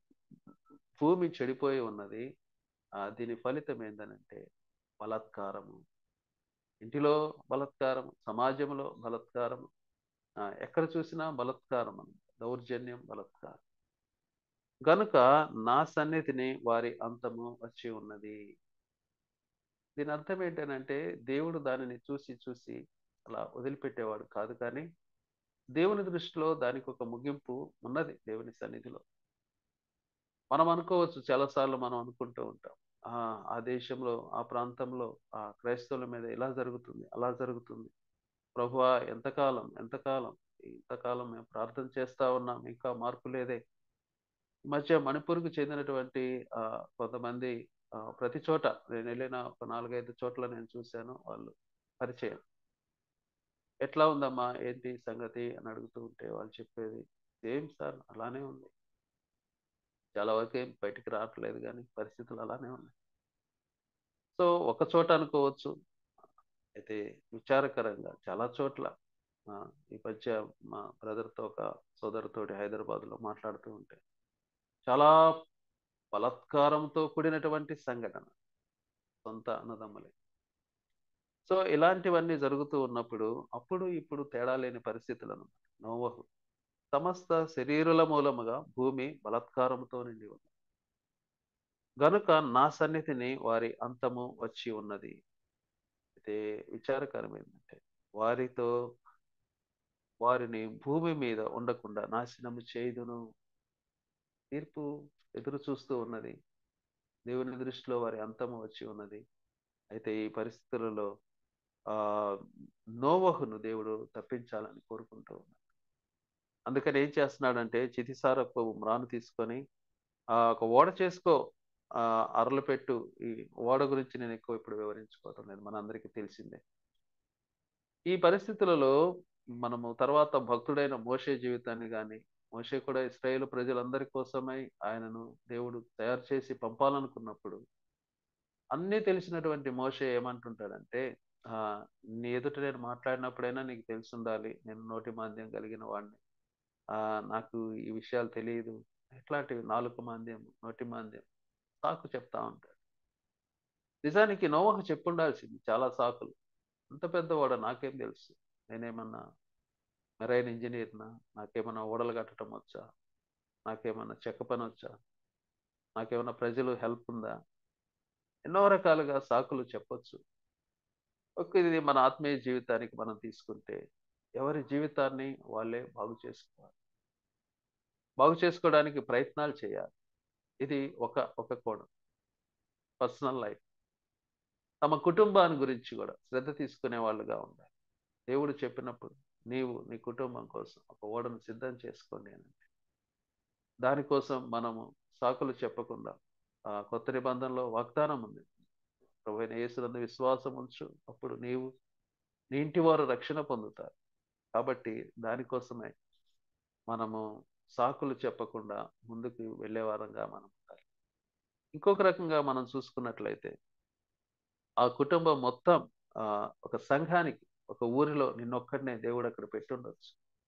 భూమి చెడిపోయి ఉన్నది ఆ దీని ఫలితం ఏంటనంటే బలాత్కారము ఇంటిలో బలాత్కారం సమాజంలో బలాత్కారం ఆ, ఎక్కడ చూసినా బలాత్కారం దౌర్జన్యం బలాత్కారం గనుక నా సన్నిధిని వారి అంతము వచ్చి ఉన్నది దీని అర్థం ఏంటనంటే దేవుడు దానిని చూసి చూసి అలా వదిలిపెట్టేవాడు కాదు కానీ దేవుని దృష్టిలో దానికి ఒక ముగింపు ఉన్నది దేవుని సన్నిధిలో మనం అనుకోవచ్చు చాలాసార్లు మనం అనుకుంటూ ఉంటాం ఆ ఆ దేశంలో ఆ ప్రాంతంలో ఆ క్రైస్తవుల మీద ఇలా జరుగుతుంది అలా జరుగుతుంది ప్రభువా ఎంతకాలం ఎంతకాలం ఇంతకాలం మేము ప్రార్థన చేస్తా ఉన్నాం ఇంకా మార్పు లేదే ఈ మధ్య మణిపూర్కు చెందినటువంటి ఆ కొంతమంది ఆ, ప్రతి చోట నేను వెళ్ళిన ఒక నాలుగైదు చోట్ల నేను చూశాను వాళ్ళు పరిచయం ఎట్లా ఉందమ్మా ఏంటి సంగతి అని అడుగుతూ ఉంటే వాళ్ళు చెప్పేది ఏం సార్ అలానే ఉంది చాలా వరకు ఏం బయటికి రావట్లేదు కానీ పరిస్థితులు అలానే ఉన్నాయి సో ఒక చోట అనుకోవచ్చు అయితే విచారకరంగా చాలా చోట్ల ఆ, ఈ మధ్య మా బ్రదర్తో ఒక సోదరుతోటి హైదరాబాద్లో మాట్లాడుతూ ఉంటే చాలా బలాత్కారంతో కూడినటువంటి సంఘటన సొంత అన్నదమ్ములే సో ఇలాంటివన్నీ జరుగుతూ ఉన్నప్పుడు అప్పుడు ఇప్పుడు తేడా లేని పరిస్థితులను నోవహు సమస్త శరీరుల మూలముగా భూమి బలాత్కారంతో నిండి ఉంది గనుక నా సన్నిధిని వారి అంతము వచ్చి ఉన్నది అయితే విచారకరం ఏంటంటే వారితో వారిని భూమి మీద ఉండకుండా నాశనము చేయుదును తీర్పు ఎదురు చూస్తూ ఉన్నది దేవుని దృష్టిలో వారి అంతము వచ్చి ఉన్నది అయితే ఈ పరిస్థితులలో ఆ నోవహును దేవుడు తప్పించాలని కోరుకుంటూ ఉన్నాడు అందుకని ఏం చేస్తున్నాడంటే చితిసారపు మ్రాను తీసుకొని ఆ ఒక ఓడ చేసుకో ఆ అరలు పెట్టు ఈ ఓడ గురించి నేను ఎక్కువ ఇప్పుడు వివరించుకోవటం లేదు మనందరికీ తెలిసిందే ఈ పరిస్థితులలో మనము తర్వాత భక్తుడైన మోషే జీవితాన్ని కానీ మోషే కూడా ఇస్రాయేల్ ప్రజలందరి కోసమై ఆయనను దేవుడు తయారు చేసి పంపాలనుకున్నప్పుడు అన్నీ తెలిసినటువంటి మోషే ఏమంటుంటాడంటే ఆ నీ ఎదుట నేను మాట్లాడినప్పుడైనా నీకు తెలిసి ఉండాలి నేను నోటి మాంద్యం కలిగిన వాడిని ఆ నాకు ఈ విషయాలు తెలియదు ఎట్లాంటివి నాలుగు మాంద్యం నోటి మాంద్యం సాకు చెప్తా ఉంటాడు నిజానికి నోవహు చెప్పుండాల్సింది చాలా సాకులు అంత పెద్దవాడు నాకేం తెలుసు నేనేమన్నా మెరైన్ ఇంజనీర్నా నాకేమన్నా ఓడలు కట్టడం వచ్చా నాకేమన్నా చెక్క పని వచ్చా నాకేమన్నా ప్రజలు హెల్ప్ ఉందా ఎన్నో రకాలుగా సాకులు చెప్పొచ్చు ఒక ఇది మన ఆత్మీయ జీవితానికి మనం తీసుకుంటే ఎవరి జీవితాన్ని వాళ్ళే బాగు చేసుకోవాలి బాగు చేసుకోవడానికి ప్రయత్నాలు చేయాలి ఇది ఒక ఒక కోణం పర్సనల్ లైఫ్ తమ కుటుంబాన్ని గురించి కూడా శ్రద్ధ తీసుకునే వాళ్ళుగా ఉండాలి దేవుడు చెప్పినప్పుడు నీవు నీ కుటుంబం కోసం ఒక ఓడను సిద్ధం చేసుకోండి అని దానికోసం మనము సాకులు చెప్పకుండా ఆ కొత్త నిబంధనలో వాగ్దానం ఉంది ప్రభుత్వ యేసునందు విశ్వాసం ఉంచు అప్పుడు నీవు నీ ఇంటి వారు రక్షణ పొందుతారు కాబట్టి దానికోసమే మనము సాకులు చెప్పకుండా ముందుకు వెళ్ళే వారంగా మనం ఉండాలి ఇంకొక రకంగా మనం చూసుకున్నట్లయితే ఆ కుటుంబం మొత్తం ఆ ఒక సంఘానికి ఒక ఊరిలో నిన్నొక్కడనే దేవుడు అక్కడ పెట్టుండొచ్చు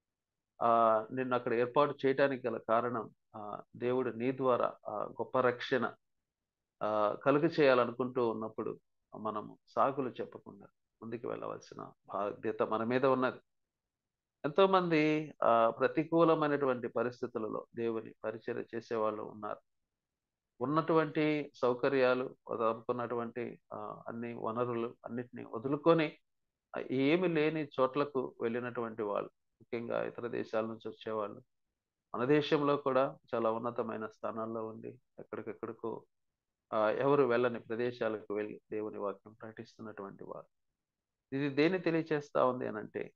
ఆ నిన్ను అక్కడ ఏర్పాటు చేయడానికి గల కారణం ఆ దేవుడు నీ ద్వారా ఆ గొప్ప రక్షణ ఆ కలుగ చేయాలనుకుంటూ ఉన్నప్పుడు మనము సాకులు చెప్పకుండా ముందుకు వెళ్ళవలసిన బాధ్యత మన మీద ఉన్నది ఎంతో మంది ఆ ప్రతికూలమైనటువంటి పరిస్థితులలో దేవుని పరిచయం చేసే వాళ్ళు ఉన్నారు ఉన్నటువంటి సౌకర్యాలు అనుకున్నటువంటి అన్ని వనరులు అన్నిటినీ వదులుకొని ఏమి లేని చోట్లకు వెళ్ళినటువంటి వాళ్ళు ముఖ్యంగా ఇతర దేశాల నుంచి వచ్చేవాళ్ళు మన దేశంలో కూడా చాలా ఉన్నతమైన స్థానాల్లో ఉండి ఎక్కడికెక్కడికో ఎవరు వెళ్ళని ప్రదేశాలకు వెళ్ళి దేవుని వాక్యం ప్రకటిస్తున్నటువంటి వారు ఇది దేని తెలియచేస్తా ఉంది అని అంటే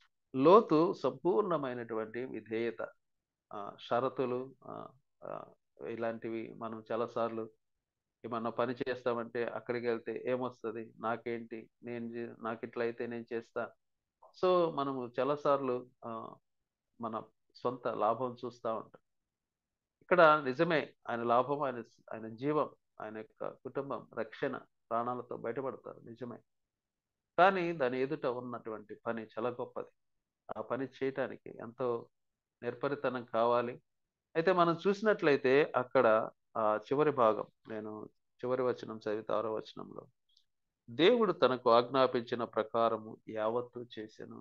లోతు సంపూర్ణమైనటువంటి విధేయత షరతులు ఇలాంటివి మనం చాలాసార్లు ఏమన్నా పని చేస్తామంటే అక్కడికి వెళ్తే ఏమొస్తుంది నాకేంటి నేను చే- నాకు ఇట్లా అయితే నేను చేస్తా సో మనము చాలాసార్లు ఆ, మన సొంత లాభం చూస్తూ ఉంటాం ఇక్కడ నిజమే ఆయన లాభం ఆయన ఆయన జీవం ఆయన యొక్క కుటుంబం రక్షణ ప్రాణాలతో బయటపడతారు నిజమే కానీ దాని ఎదుట ఉన్నటువంటి పని చాలా గొప్పది ఆ పని చేయటానికి ఎంతో నిర్భరితనం కావాలి అయితే మనం చూసినట్లయితే అక్కడ ఆ చివరి భాగం నేను చివరి వచనం చదివితే ఆరో వచనంలో దేవుడు తనకు ఆజ్ఞాపించిన ప్రకారము యావత్తు చేసెను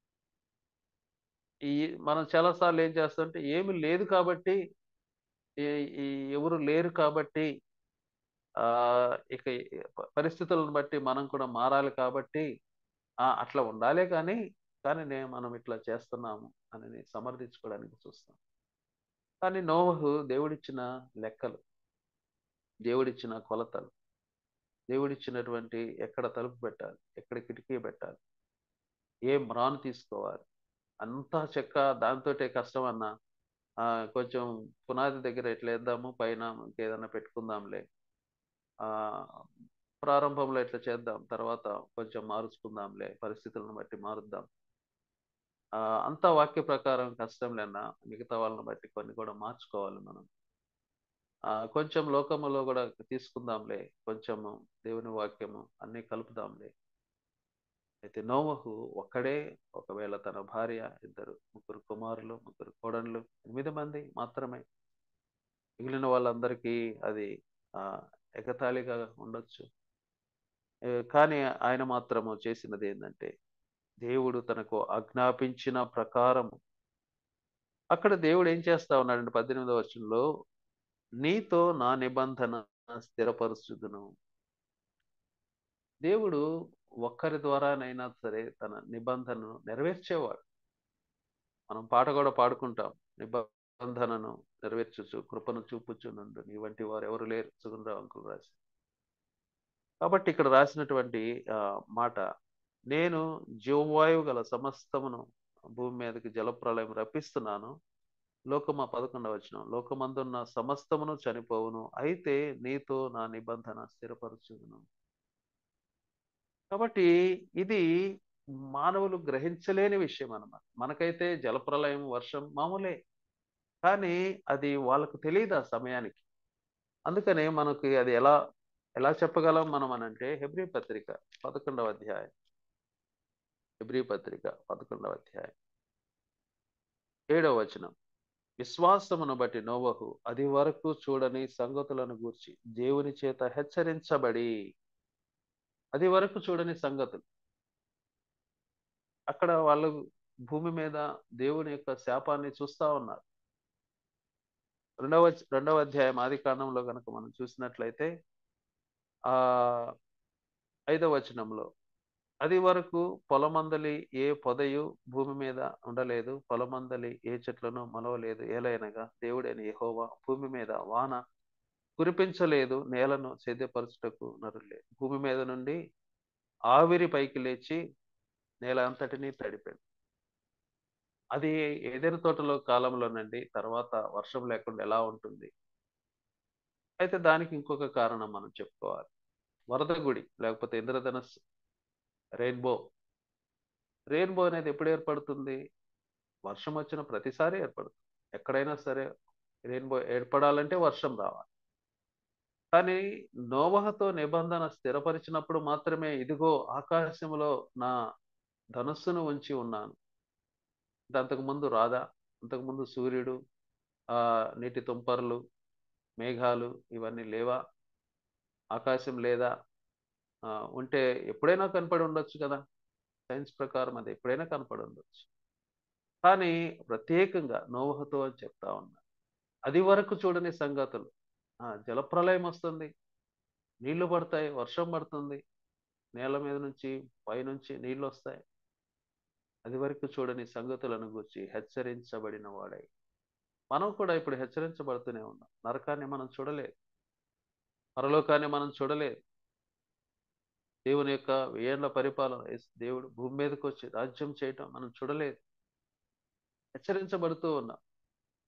ఈ మనం చాలాసార్లు ఏం చేస్తామంటే ఏమి లేదు కాబట్టి ఈ- ఈ ఎవరు లేరు కాబట్టి ఆ ఇక ఈ ప- పరిస్థితులను బట్టి మనం కూడా మారాలి కాబట్టి ఆ అట్లా ఉండాలే కానీ కానీ నేను మనం ఇట్లా చేస్తున్నాము అని సమర్థించుకోవడానికి చూస్తాం కానీ నోవహు దేవుడిచ్చిన లెక్కలు దేవుడిచ్చిన కొలతలు దేవుడిచ్చినటువంటి ఎక్కడ తలుపు పెట్టాలి ఎక్కడ కిటికీ పెట్టాలి ఏ మ్రాను తీసుకోవాలి అంతా చెక్క దాంతోటే కష్టం అన్నా ఆ, కొంచెం పునాది దగ్గర ఎట్లా వేద్దాము పైన ఇంకేదన్నా పెట్టుకుందాంలే ఆ ప్రారంభంలో ఎట్లా చేద్దాం తర్వాత కొంచెం మారుచుకుందాంలే పరిస్థితులను బట్టి మారుద్దాం ఆ అంతా వాక్య ప్రకారం కష్టం లేనా మిగతా వాళ్ళని బట్టి కొన్ని కూడా మార్చుకోవాలి మనం ఆ కొంచెం లోకములో కూడా తీసుకుందాంలే కొంచెము దేవుని వాక్యము అన్ని కలుపుదాంలే అయితే నోవహు ఒక్కడే ఒకవేళ తన భార్య ఇద్దరు ముగ్గురు కుమారులు ముగ్గురు కోడన్లు ఎనిమిది మంది మాత్రమే మిగిలిన వాళ్ళందరికీ అది ఆ ఎగతాళిగా ఉండొచ్చు ఏ, కానీ ఆయన మాత్రము చేసినది ఏంటంటే దేవుడు తనకు ఆజ్ఞాపించిన ప్రకారము అక్కడ దేవుడు ఏం చేస్తా ఉన్నాడంటే పద్దెనిమిదవ వచనంలో నీతో నా నిబంధన స్థిరపరుచుదును దేవుడు ఒక్కరి ద్వారానైనా సరే తన నిబంధనను నెరవేర్చేవాడు మనం పాట కూడా పాడుకుంటాం నిబంధనను నెరవేర్చుచు కృపను చూపుచు నుండు నీ వంటి వారు ఎవరు లేరు సుగుణరావు అంకుల్ రాసి కాబట్టి ఇక్కడ రాసినటువంటి ఆ, మాట నేను జీవవాయువు గల సమస్తమును భూమి మీదకి జలప్రలయం రప్పిస్తున్నాను లోకమ పదకొండవ వచనం లోకమందున్న సమస్తమును చనిపోవును అయితే నీతో నా నిబంధన స్థిరపరచుదును కాబట్టి ఇది మానవులు గ్రహించలేని విషయం అన్నమాట మనకైతే జలప్రలయం వర్షం మామూలే కానీ అది వాళ్ళకు తెలియదు ఆ సమయానికి అందుకనే మనకి అది ఎలా ఎలా చెప్పగలం మనం అనంటే హెబ్రీ పత్రిక పదకొండవ అధ్యాయం హెబ్రీ పత్రిక పదకొండవ అధ్యాయం ఏడవ వచనం విశ్వాసమును బట్టి నోవహు అది వరకు చూడని సంగతులను గూర్చి దేవుని చేత హెచ్చరించబడి అది వరకు చూడని సంగతులు అక్కడ వాళ్ళు భూమి మీద దేవుని యొక్క శాపాన్ని చూస్తా ఉన్నారు రెండవ రెండవ అధ్యాయం ఆది కాండంలో కనుక మనం చూసినట్లయితే ఆ ఐదవ వచనంలో అది వరకు పొలమందలి ఏ పొదయు భూమి మీద ఉండలేదు పొలమందలి ఏ చెట్లను మొలవలేదు ఏలైనగా దేవుడైన యెహోవా భూమి మీద వాన కురిపించలేదు నేలను సేద్యపరచుటకు నరులే భూమి మీద నుండి ఆవిరి పైకి లేచి నేల అంతటినీ తడిపాడు అది ఏదైనా తోటలో కాలంలోనండి తర్వాత వర్షం లేకుండా ఎలా ఉంటుంది అయితే దానికి ఇంకొక కారణం మనం చెప్పుకోవాలి వరద గుడి లేకపోతే ఇంద్రధనస్సు రెయిన్బో రెయిన్బో అనేది ఎప్పుడు ఏర్పడుతుంది వర్షం వచ్చిన ప్రతిసారి ఏర్పడుతుంది ఎక్కడైనా సరే రెయిన్బో ఏర్పడాలంటే వర్షం రావాలి కానీ నోవహతో నిబంధన స్థిరపరిచినప్పుడు మాత్రమే ఇదిగో ఆకాశంలో నా ధనుస్సును ఉంచి ఉన్నాను అంటే అంతకుముందు రాదా అంతకుముందు సూర్యుడు ఆ నీటి తుంపర్లు మేఘాలు ఇవన్నీ లేవా ఆకాశం లేదా ఆ, ఉంటే ఎప్పుడైనా కనపడి ఉండొచ్చు కదా సైన్స్ ప్రకారం అది ఎప్పుడైనా కనపడి ఉండొచ్చు కానీ ప్రత్యేకంగా నోవహతో అని చెప్తా ఉన్నా అది వరకు చూడని సంగతులు ఆ జలప్రలయం వస్తుంది నీళ్లు పడతాయి వర్షం పడుతుంది నేల మీద నుంచి పైనుంచి నీళ్లు వస్తాయి అది వరకు చూడని సంగతులను గురించి హెచ్చరించబడిన వాడై మనం కూడా ఇప్పుడు హెచ్చరించబడుతూనే ఉన్నాం నరకాన్ని మనం చూడలేదు పరలోకాన్ని మనం చూడలేదు దేవుని యొక్క వేళ్ల పరిపాలన యేసు దేవుడు భూమి మీదకి వచ్చి రాజ్యం చేయటం మనం చూడలేదు హెచ్చరించబడుతూ ఉన్నాం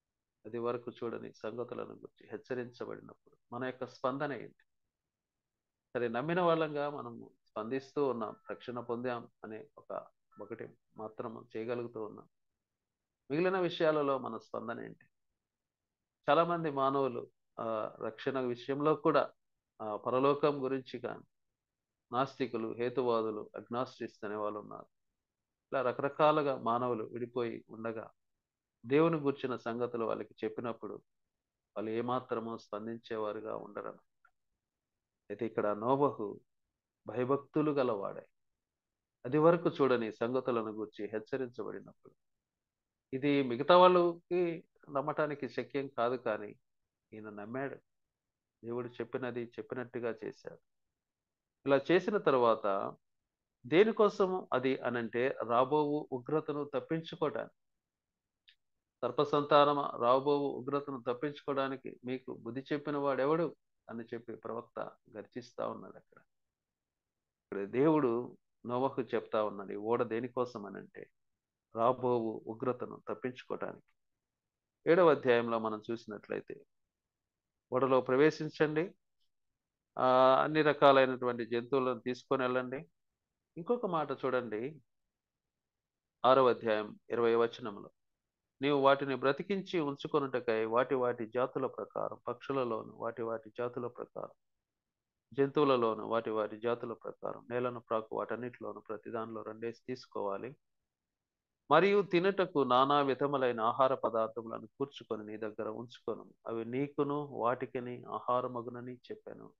అది వరకు చూడని సంగతులను గురించి హెచ్చరించబడినప్పుడు మన యొక్క స్పందన ఏంటి సరే నమ్మిన వాళ్ళంగా మనము స్పందిస్తూ ఉన్నాం రక్షణ పొందాం అనే ఒక ఒకటి మాత్రం చేయగలుగుతూ ఉన్నాం మిగిలిన విషయాలలో మన స్పందన ఏంటి చాలా మంది మానవులు ఆ రక్షణ విషయంలో కూడా ఆ పరలోకం గురించి కానీ నాస్తికులు హేతువాదులు అగ్నాస్టిస్ట్ అనే వాళ్ళు ఉన్నారు ఇలా రకరకాలుగా మానవులు విడిపోయి ఉండగా దేవుని గుర్చిన సంగతులు వాళ్ళకి చెప్పినప్పుడు వాళ్ళు ఏమాత్రమో స్పందించేవారుగా ఉండరను అయితే ఇక్కడ నోబహు భయభక్తులు గలవాడే అది వరకు చూడని సంగతులను గురించి హెచ్చరించబడినప్పుడు ఇది మిగతా వాళ్ళకి నమ్మటానికి శక్యం కాదు కానీ ఈయన నమ్మాడు దేవుడు చెప్పినది చెప్పినట్టుగా చేశాడు ఇలా చేసిన తర్వాత దేనికోసం అది అనంటే రాబోవు ఉగ్రతను తప్పించుకోవడానికి సర్పసంతానమ రాబోవు ఉగ్రతను తప్పించుకోవడానికి మీకు బుద్ధి చెప్పిన వాడెవడు అని చెప్పి ప్రవక్త గర్జిస్తా ఉన్నాడు అక్కడ ఇక్కడ దేవుడు నోవకు చెప్తా ఉన్నాడు ఈ ఓడ దేనికోసం అనంటే రాబోవు ఉగ్రతను తప్పించుకోవటానికి ఏడవ అధ్యాయంలో మనం చూసినట్లయితే ఓడలో ప్రవేశించండి ఆ అన్ని రకాలైనటువంటి జంతువులను తీసుకొని వెళ్ళండి ఇంకొక మాట చూడండి ఆరవ అధ్యాయం ఇరవై వచనంలో నీవు వాటిని బ్రతికించి ఉంచుకొనుటకై వాటి వాటి జాతుల ప్రకారం పక్షులలోను వాటి వాటి జాతుల ప్రకారం జంతువులలోను వాటి వాటి జాతుల ప్రకారం నేలను ప్రాకు వాటన్నిటిలోను ప్రతి దానిలో రెండేసి తీసుకోవాలి మరియు తినుటకు నానా విధములైన ఆహార పదార్థములను కూర్చుకొని నీ దగ్గర ఉంచుకొను అవి నీకును వాటికిని ఆహారమగునని చెప్పాను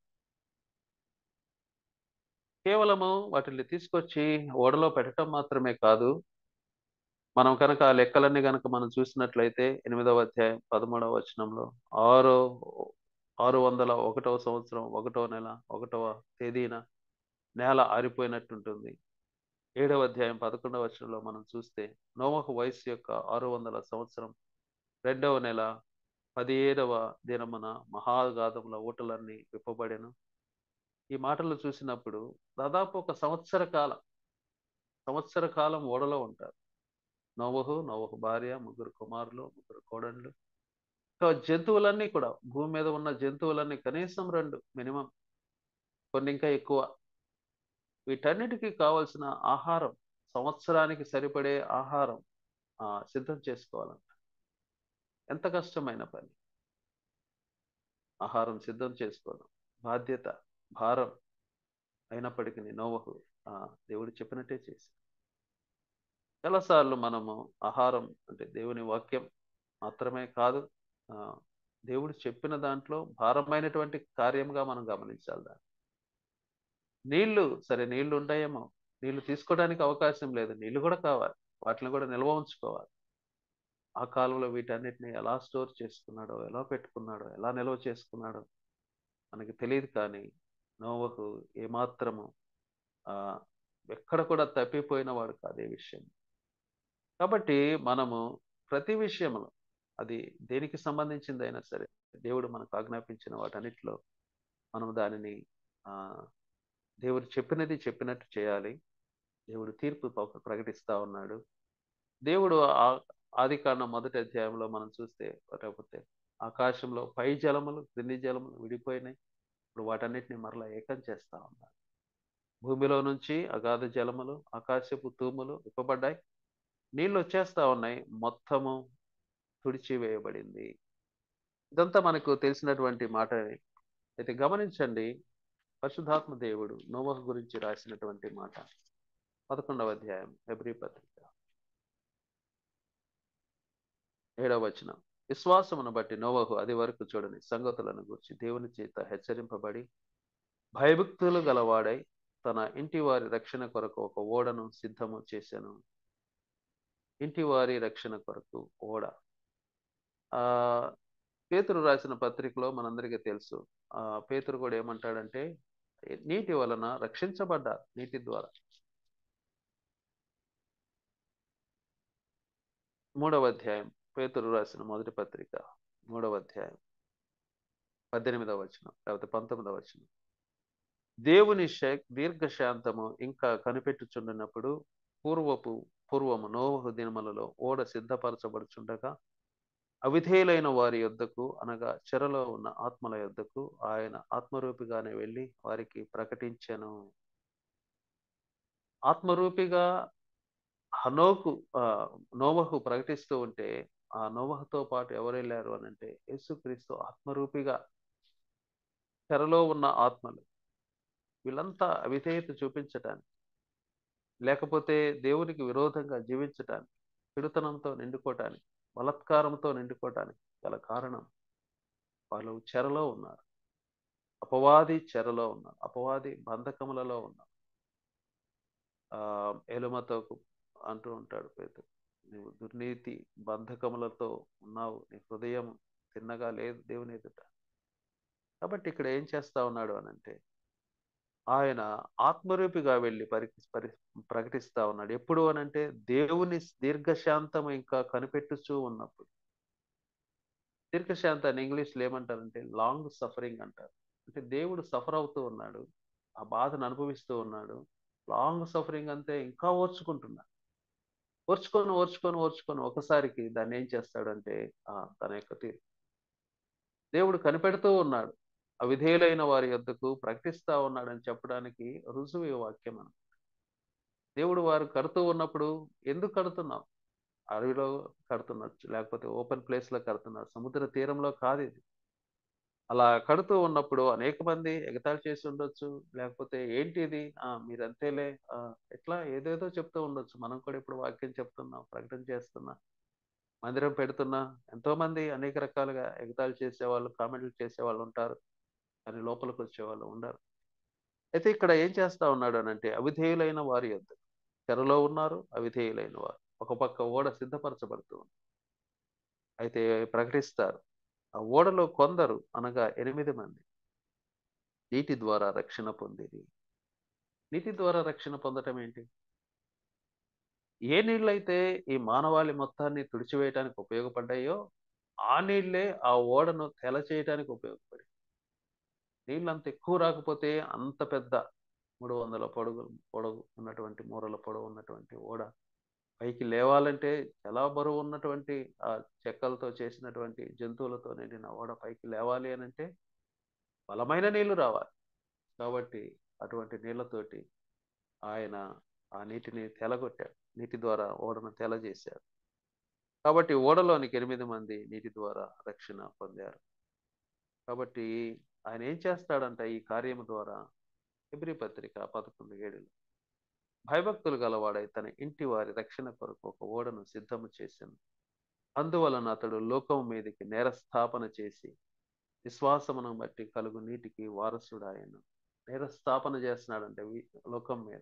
కేవలము వాటిని తీసుకొచ్చి ఓడలో పెట్టడం మాత్రమే కాదు మనం కనుక ఆ లెక్కలన్నీ కనుక మనం చూసినట్లయితే ఎనిమిదవ అధ్యాయం పదమూడవ వచనంలో ఆరో ఆరు వందల ఒకటవ సంవత్సరం ఒకటవ నెల ఒకటవ తేదీన నేల ఆరిపోయినట్టుంటుంది ఏడవ అధ్యాయం పదకొండవ వచనంలో మనం చూస్తే నోమహు వయసు యొక్క ఆరు వందల సంవత్సరం రెండవ నెల పదిహేడవ దినమున మహాగాధముల ఊటలన్నీ విప్పబడెను ఈ మాటలు చూసినప్పుడు దాదాపు ఒక సంవత్సర కాలం సంవత్సర కాలం ఓడలో ఉంటారు నోవహు నోవహు భార్య ముగ్గురు కుమారులు ముగ్గురు కోడళ్ళు ఇంకా జంతువులన్నీ కూడా భూమి మీద ఉన్న జంతువులన్నీ కనీసం రెండు మినిమం కొన్ని ఇంకా ఎక్కువ వీటన్నిటికీ కావలసిన ఆహారం సంవత్సరానికి సరిపడే ఆహారం ఆ సిద్ధం చేసుకోవాలంట ఎంత కష్టమైన పని ఆహారం సిద్ధం చేసుకోవడం బాధ్యత భారం అయినప్పటికీ నోవహు ఆ దేవుడు చెప్పినట్టే చేసి చాలాసార్లు మనము ఆహారం అంటే దేవుని వాక్యం మాత్రమే కాదు ఆ దేవుడు చెప్పిన దాంట్లో భారమైనటువంటి కార్యంగా మనం గమనించాలి దాన్ని నీళ్లు సరే నీళ్లు ఉంటాయేమో నీళ్లు తీసుకోవడానికి అవకాశం లేదు నీళ్లు కూడా కావాలి వాటిని కూడా నిల్వ ఉంచుకోవాలి ఆ కాలంలో వీటన్నిటిని ఎలా స్టోర్ చేసుకున్నాడో ఎలా పెట్టుకున్నాడో ఎలా నిల్వ చేసుకున్నాడో మనకి తెలియదు కానీ నోవహు ఏమాత్రము ఆ ఎక్కడ కూడా తప్పిపోయిన వాడు కాదు ఏ విషయం కాబట్టి మనము ప్రతి విషయంలో అది దేనికి సంబంధించిందైనా సరే దేవుడు మనకు ఆజ్ఞాపించిన వాటన్నిటిలో మనం దానిని ఆ దేవుడు చెప్పినది చెప్పినట్టు చేయాలి దేవుడు తీర్పు ప్రకటిస్తా ఉన్నాడు దేవుడు ఆది కాండం మొదటి అధ్యాయంలో మనం చూస్తే లేకపోతే ఆకాశంలో పై జలములు క్రింది జలములు విడిపోయినాయి ఇప్పుడు వాటన్నిటిని మరలా ఏకం చేస్తా ఉన్నారు భూమిలో నుంచి అగాధ జలములు ఆకాశపు తూములు విప్పబడ్డాయి నీళ్ళు వచ్చేస్తా ఉన్నాయి మొత్తము తుడిచివేయబడింది ఇదంతా మనకు తెలిసినటువంటి మాట అయితే గమనించండి పరిశుద్ధాత్మ దేవుడు నోవహ గురించి రాసినటువంటి మాట పదకొండవ అధ్యాయం ఫిబ్రి పత్రిక ఏడవ వచనం విశ్వాసమును బట్టి నోవహు అది వరకు చూడని సంగతులను గురించి దేవుని చేత హెచ్చరింపబడి భయభక్తులు గలవాడై తన ఇంటి వారి రక్షణ కొరకు ఒక ఓడను సిద్ధము చేశాను ఇంటి వారి రక్షణ కొరకు ఓడ ఆ పేతురు రాసిన పత్రికలో మనందరికీ తెలుసు ఆ పేతురు కూడా ఏమంటాడంటే నీటి వలన రక్షించబడ్డారు నీటి ద్వారా మూడవ అధ్యాయం పేతురు రాసిన మొదటి పత్రిక మూడవ అధ్యాయం పద్దెనిమిదవ వచనం లేకపోతే పంతొమ్మిదవ వచనం దేవుని దీర్ఘశాంతము ఇంకా కనిపెట్టుచుండినప్పుడు పూర్వపు పూర్వము నోవహు దినములలో ఓడ సిద్ధపరచబడుచుండగా అవిధేయులైన వారి యొద్దకు అనగా చెరలో ఉన్న ఆత్మల యొద్దకు ఆయన ఆత్మరూపిగానే వెళ్ళి వారికి ప్రకటించెను ఆత్మరూపిగా హనోకు ఆ, నోవహు ప్రకటిస్తూ ఉంటే ఆ నోవహుతో పాటు ఎవరు వెళ్ళారు అని అంటే యేసుక్రీస్తు ఆత్మరూపిగా చెరలో ఉన్న ఆత్మలు వీళ్ళంతా అవిధేయత చూపించటానికి లేకపోతే దేవునికి విరోధంగా జీవించటానికి పిడుతనంతో నిండుకోవటానికి బలత్కారంతో నిండుకోవటానికి గల కారణం వాళ్ళు చెరలో ఉన్నారు అపవాది చెరలో ఉన్నారు అపవాది బంధకములలో ఉన్నారు ఆ ఎలుమతో అంటూ ఉంటాడు పేరు నీవు దుర్నీతి బంధకములతో ఉన్నావు నీ హృదయం తిన్నగా లేదు దేవుని ఎదుట కాబట్టి ఇక్కడ ఏం చేస్తా ఉన్నాడు అని అంటే ఆయన ఆత్మరూపిగా వెళ్ళి పరి పరి ప్రకటిస్తా ఉన్నాడు ఎప్పుడు అనంటే దేవుని దీర్ఘశాంతం ఇంకా కనిపెట్టుచూ ఉన్నప్పుడు దీర్ఘశాంతాన్ని ఇంగ్లీష్లో ఏమంటారంటే లాంగ్ సఫరింగ్ అంటారు అంటే దేవుడు సఫర్ అవుతూ ఉన్నాడు ఆ బాధను అనుభవిస్తూ ఉన్నాడు లాంగ్ సఫరింగ్ అంతే ఇంకా ఓర్చుకుంటున్నాడు ఓర్చుకొని ఓర్చుకొని ఓర్చుకొని ఒకసారికి దాన్ని ఏం చేస్తాడంటే ఆ తన యొక్క తీరు దేవుడు కనిపెడుతూ ఉన్నాడు అవిధేయులైన వారి యొద్దకు ప్రకటిస్తా ఉన్నాడని చెప్పడానికి రుజువు ఈ వాక్యం అని దేవుడు వారు కడుతూ ఉన్నప్పుడు ఎందుకు కడుతున్నాం అడవిలో కడుతున్నచ్చు లేకపోతే ఓపెన్ ప్లేస్ లో కడుతున్నారు సముద్ర తీరంలో కాదు ఇది అలా కడుతూ ఉన్నప్పుడు అనేక మంది ఎగతాళి చేసి ఉండొచ్చు లేకపోతే ఏంటి ఇది ఆ మీరంతేలే ఆ ఎట్లా ఏదేదో చెప్తూ ఉండొచ్చు మనం కూడా ఇప్పుడు వాక్యం చెప్తున్నాం ప్రకటన చేస్తున్నా మందిరం పెడుతున్నా ఎంతో మంది అనేక రకాలుగా ఎగతాళి చేసేవాళ్ళు కామెంట్లు చేసేవాళ్ళు ఉంటారు కానీ లోపలికి వచ్చేవాళ్ళు ఉండరు అయితే ఇక్కడ ఏం చేస్తా ఉన్నాడు అని అంటే అవిధేయులైన వారి యొద్ద చెరలో ఉన్నారు అవిధేయులైన వారు ఒక పక్క ఓడ సిద్ధపరచబడుతూ ఉంది అయితే ప్రకటిస్తారు ఆ ఓడలో కొందరు అనగా ఎనిమిది మంది నీటి ద్వారా రక్షణ పొందిరి నీటి ద్వారా రక్షణ పొందటం ఏంటి ఏ నీళ్ళైతే ఈ మానవాళి మొత్తాన్ని తుడిచివేయటానికి ఉపయోగపడ్డాయో ఆ నీళ్ళే ఆ ఓడను తెల చేయటానికి ఉపయోగపడి నీళ్ళు అంత ఎక్కువ రాకపోతే అంత పెద్ద మూడు వందల పొడుగు పొడవు ఉన్నటువంటి మూరల పొడవు ఉన్నటువంటి ఓడ పైకి లేవాలంటే చాలా బరువు ఉన్నటువంటి ఆ చెక్కలతో చేసినటువంటి జంతువులతో నిండిన ఓడ పైకి లేవాలి అని అంటే బలమైన నీళ్లు రావాలి కాబట్టి అటువంటి నీళ్లతోటి ఆయన ఆ నీటిని తెలగొట్టాడు నీటి ద్వారా ఓడను తెల చేశాడు కాబట్టి ఓడలోనికి ఎనిమిది మంది నీటి ద్వారా రక్షణ పొందారు కాబట్టి ఆయన ఏం చేస్తాడంట ఈ కార్యము ద్వారా ఎబ్రి పత్రిక పదకొండు ఏడులో భయభక్తులు గలవాడై తన ఇంటి వారి రక్షణ కొరకు ఒక ఓడను సిద్ధము చేశాను అందువలన అతడు లోకం మీదకి నేరస్థాపన చేసి విశ్వాసమును బట్టి కలుగు నీటికి వారసుడాయను నేరస్థాపన చేస్తున్నాడంటే వి- లోకం మీద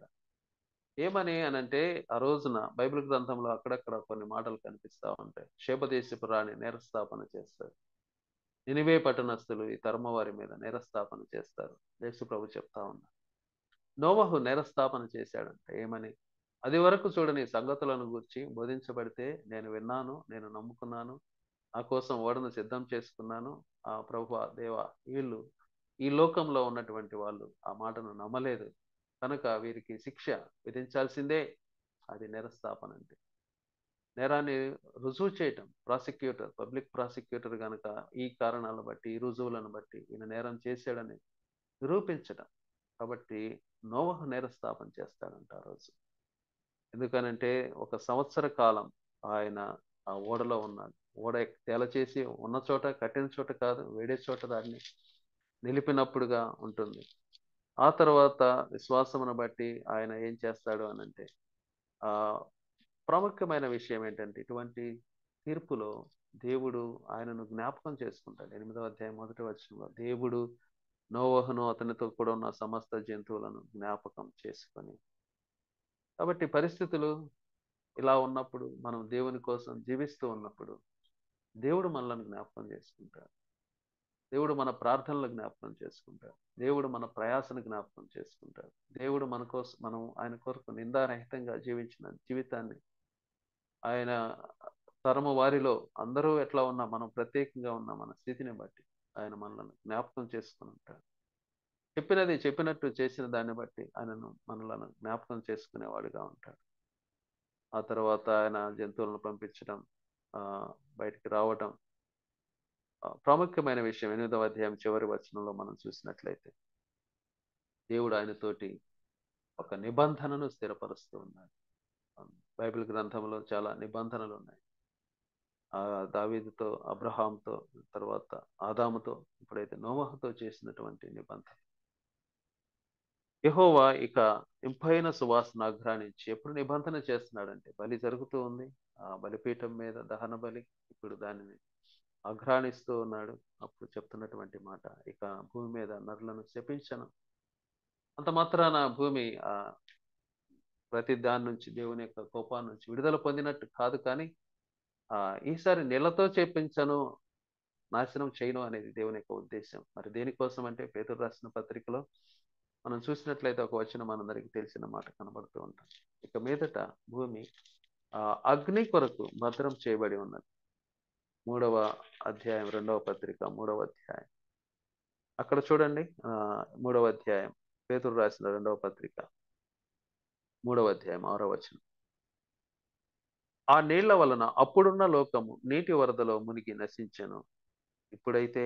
ఏమని అనంటే ఆ రోజున బైబిల్ గ్రంథంలో అక్కడక్కడ కొన్ని మాటలు కనిపిస్తా ఉంటాయి శేపదేశపు రాణి నేరస్థాపన చేస్తారు నినివే పట్టణస్థులు ఈ తరమ వారి మీద నేరస్థాపన చేస్తారు యేసు ప్రభు చెప్తా ఉన్నారు నోవహు నేరస్థాపన చేశాడంట ఏమని అది వరకు చూడని సంగతులను గురించి బోధించబడితే నేను విన్నాను నేను నమ్ముకున్నాను నా కోసం ఓడను సిద్ధం చేసుకున్నాను ఆ ప్రభు దేవ వీళ్ళు ఈ లోకంలో ఉన్నటువంటి వాళ్ళు ఆ మాటను నమ్మలేదు కనుక వీరికి శిక్ష విధించాల్సిందే అది నేరస్థాపన అంటే నేరాన్ని రుజువు చేయటం ప్రాసిక్యూటర్ పబ్లిక్ ప్రాసిక్యూటర్ కనుక ఈ కారణాలను బట్టి ఈ రుజువులను బట్టి ఈయన నేరం చేశాడని నిరూపించడం కాబట్టి నోవహ నేరస్థాపన చేస్తాడంట ఆ రోజు ఎందుకనంటే ఒక సంవత్సర కాలం ఆయన ఆ ఓడలో ఉన్నాడు ఓడ తేల చేసి ఉన్న చోట కట్టిన చోట కాదు వేడే చోట దాన్ని నిలిపినప్పుడుగా ఉంటుంది ఆ తర్వాత విశ్వాసమును బట్టి ఆయన ఏం చేస్తాడు అని అంటే ఆ ప్రాముఖ్యమైన విషయం ఏంటంటే ఇటువంటి తీర్పులో దేవుడు ఆయనను జ్ఞాపకం చేసుకుంటాడు ఎనిమిదవ అధ్యాయం మొదటి వచనంలో దేవుడు నోవహును అతనితో కూడా ఉన్న సమస్త జంతువులను జ్ఞాపకం చేసుకొని కాబట్టి పరిస్థితులు ఇలా ఉన్నప్పుడు మనం దేవుని కోసం జీవిస్తూ ఉన్నప్పుడు దేవుడు మనల్ని జ్ఞాపకం చేసుకుంటాడు దేవుడు మన ప్రార్థనలు జ్ఞాపకం చేసుకుంటాడు దేవుడు మన ప్రయాసను జ్ఞాపకం చేసుకుంటాడు దేవుడు మన కోసం మనం ఆయన కొరకు నిందారహితంగా జీవించిన జీవితాన్ని ఆయన తరము వారిలో అందరూ ఎట్లా ఉన్నా మనం ప్రత్యేకంగా ఉన్న మన స్థితిని బట్టి ఆయన మనల్ని జ్ఞాపకం చేసుకుని ఉంటాడు చెప్పినది చెప్పినట్టు చేసిన దాన్ని బట్టి ఆయనను మనలను జ్ఞాపకం చేసుకునేవాడుగా ఉంటాడు ఆ తర్వాత ఆయన జంతువులను పంపించడం ఆ బయటికి రావటం ఆ, ప్రాముఖ్యమైన విషయం ఎనిమిదవ అధ్యాయం చివరి వచనంలో మనం చూసినట్లయితే దేవుడు ఆయనతోటి ఒక నిబంధనను స్థిరపరుస్తూ ఉన్నాడు బైబిల్ గ్రంథంలో చాలా నిబంధనలు ఉన్నాయి ఆ దావీదుతో అబ్రహాంతో తర్వాత ఆదాముతో ఇప్పుడైతే నోమహతో చేసినటువంటి నిబంధన యెహోవా ఇక ఇంపైన సువాసన ఆఘ్రానించి ఎప్పుడు నిబంధన చేస్తున్నాడంటే బలి జరుగుతూ ఉంది ఆ బలిపీఠం మీద దహన బలి ఇప్పుడు దానిని ఆఘ్రానిస్తూ ఉన్నాడు అప్పుడు చెప్తున్నటువంటి మాట ఇక భూమి మీద నరులను శపించను అంత మాత్రాన భూమి ఆ ప్రతి దాని నుంచి దేవుని యొక్క కోపాన్ని నుంచి విడుదల పొందినట్టు కాదు కానీ ఆ ఈసారి నీళ్లతో చేపించను నాశనం చేయను అనేది దేవుని యొక్క ఉద్దేశం మరి దేనికోసం అంటే పేదరు రాసిన పత్రికలో మనం చూసినట్లయితే ఒక వచనం మనందరికీ తెలిసిన మాట కనబడుతూ ఉంటాం ఇక మీదట భూమి ఆ అగ్ని కొరకు భద్రం చేయబడి ఉన్నది మూడవ అధ్యాయం రెండవ పత్రిక మూడవ అధ్యాయం అక్కడ చూడండి ఆ మూడవ అధ్యాయం పేతురు రాసిన రెండవ పత్రిక మూడవ అధ్యాయం ఆరో వచనం ఆ నీళ్ల వలన అప్పుడున్న లోకము నీటి వరదలో మునిగి నశించెను ఇప్పుడైతే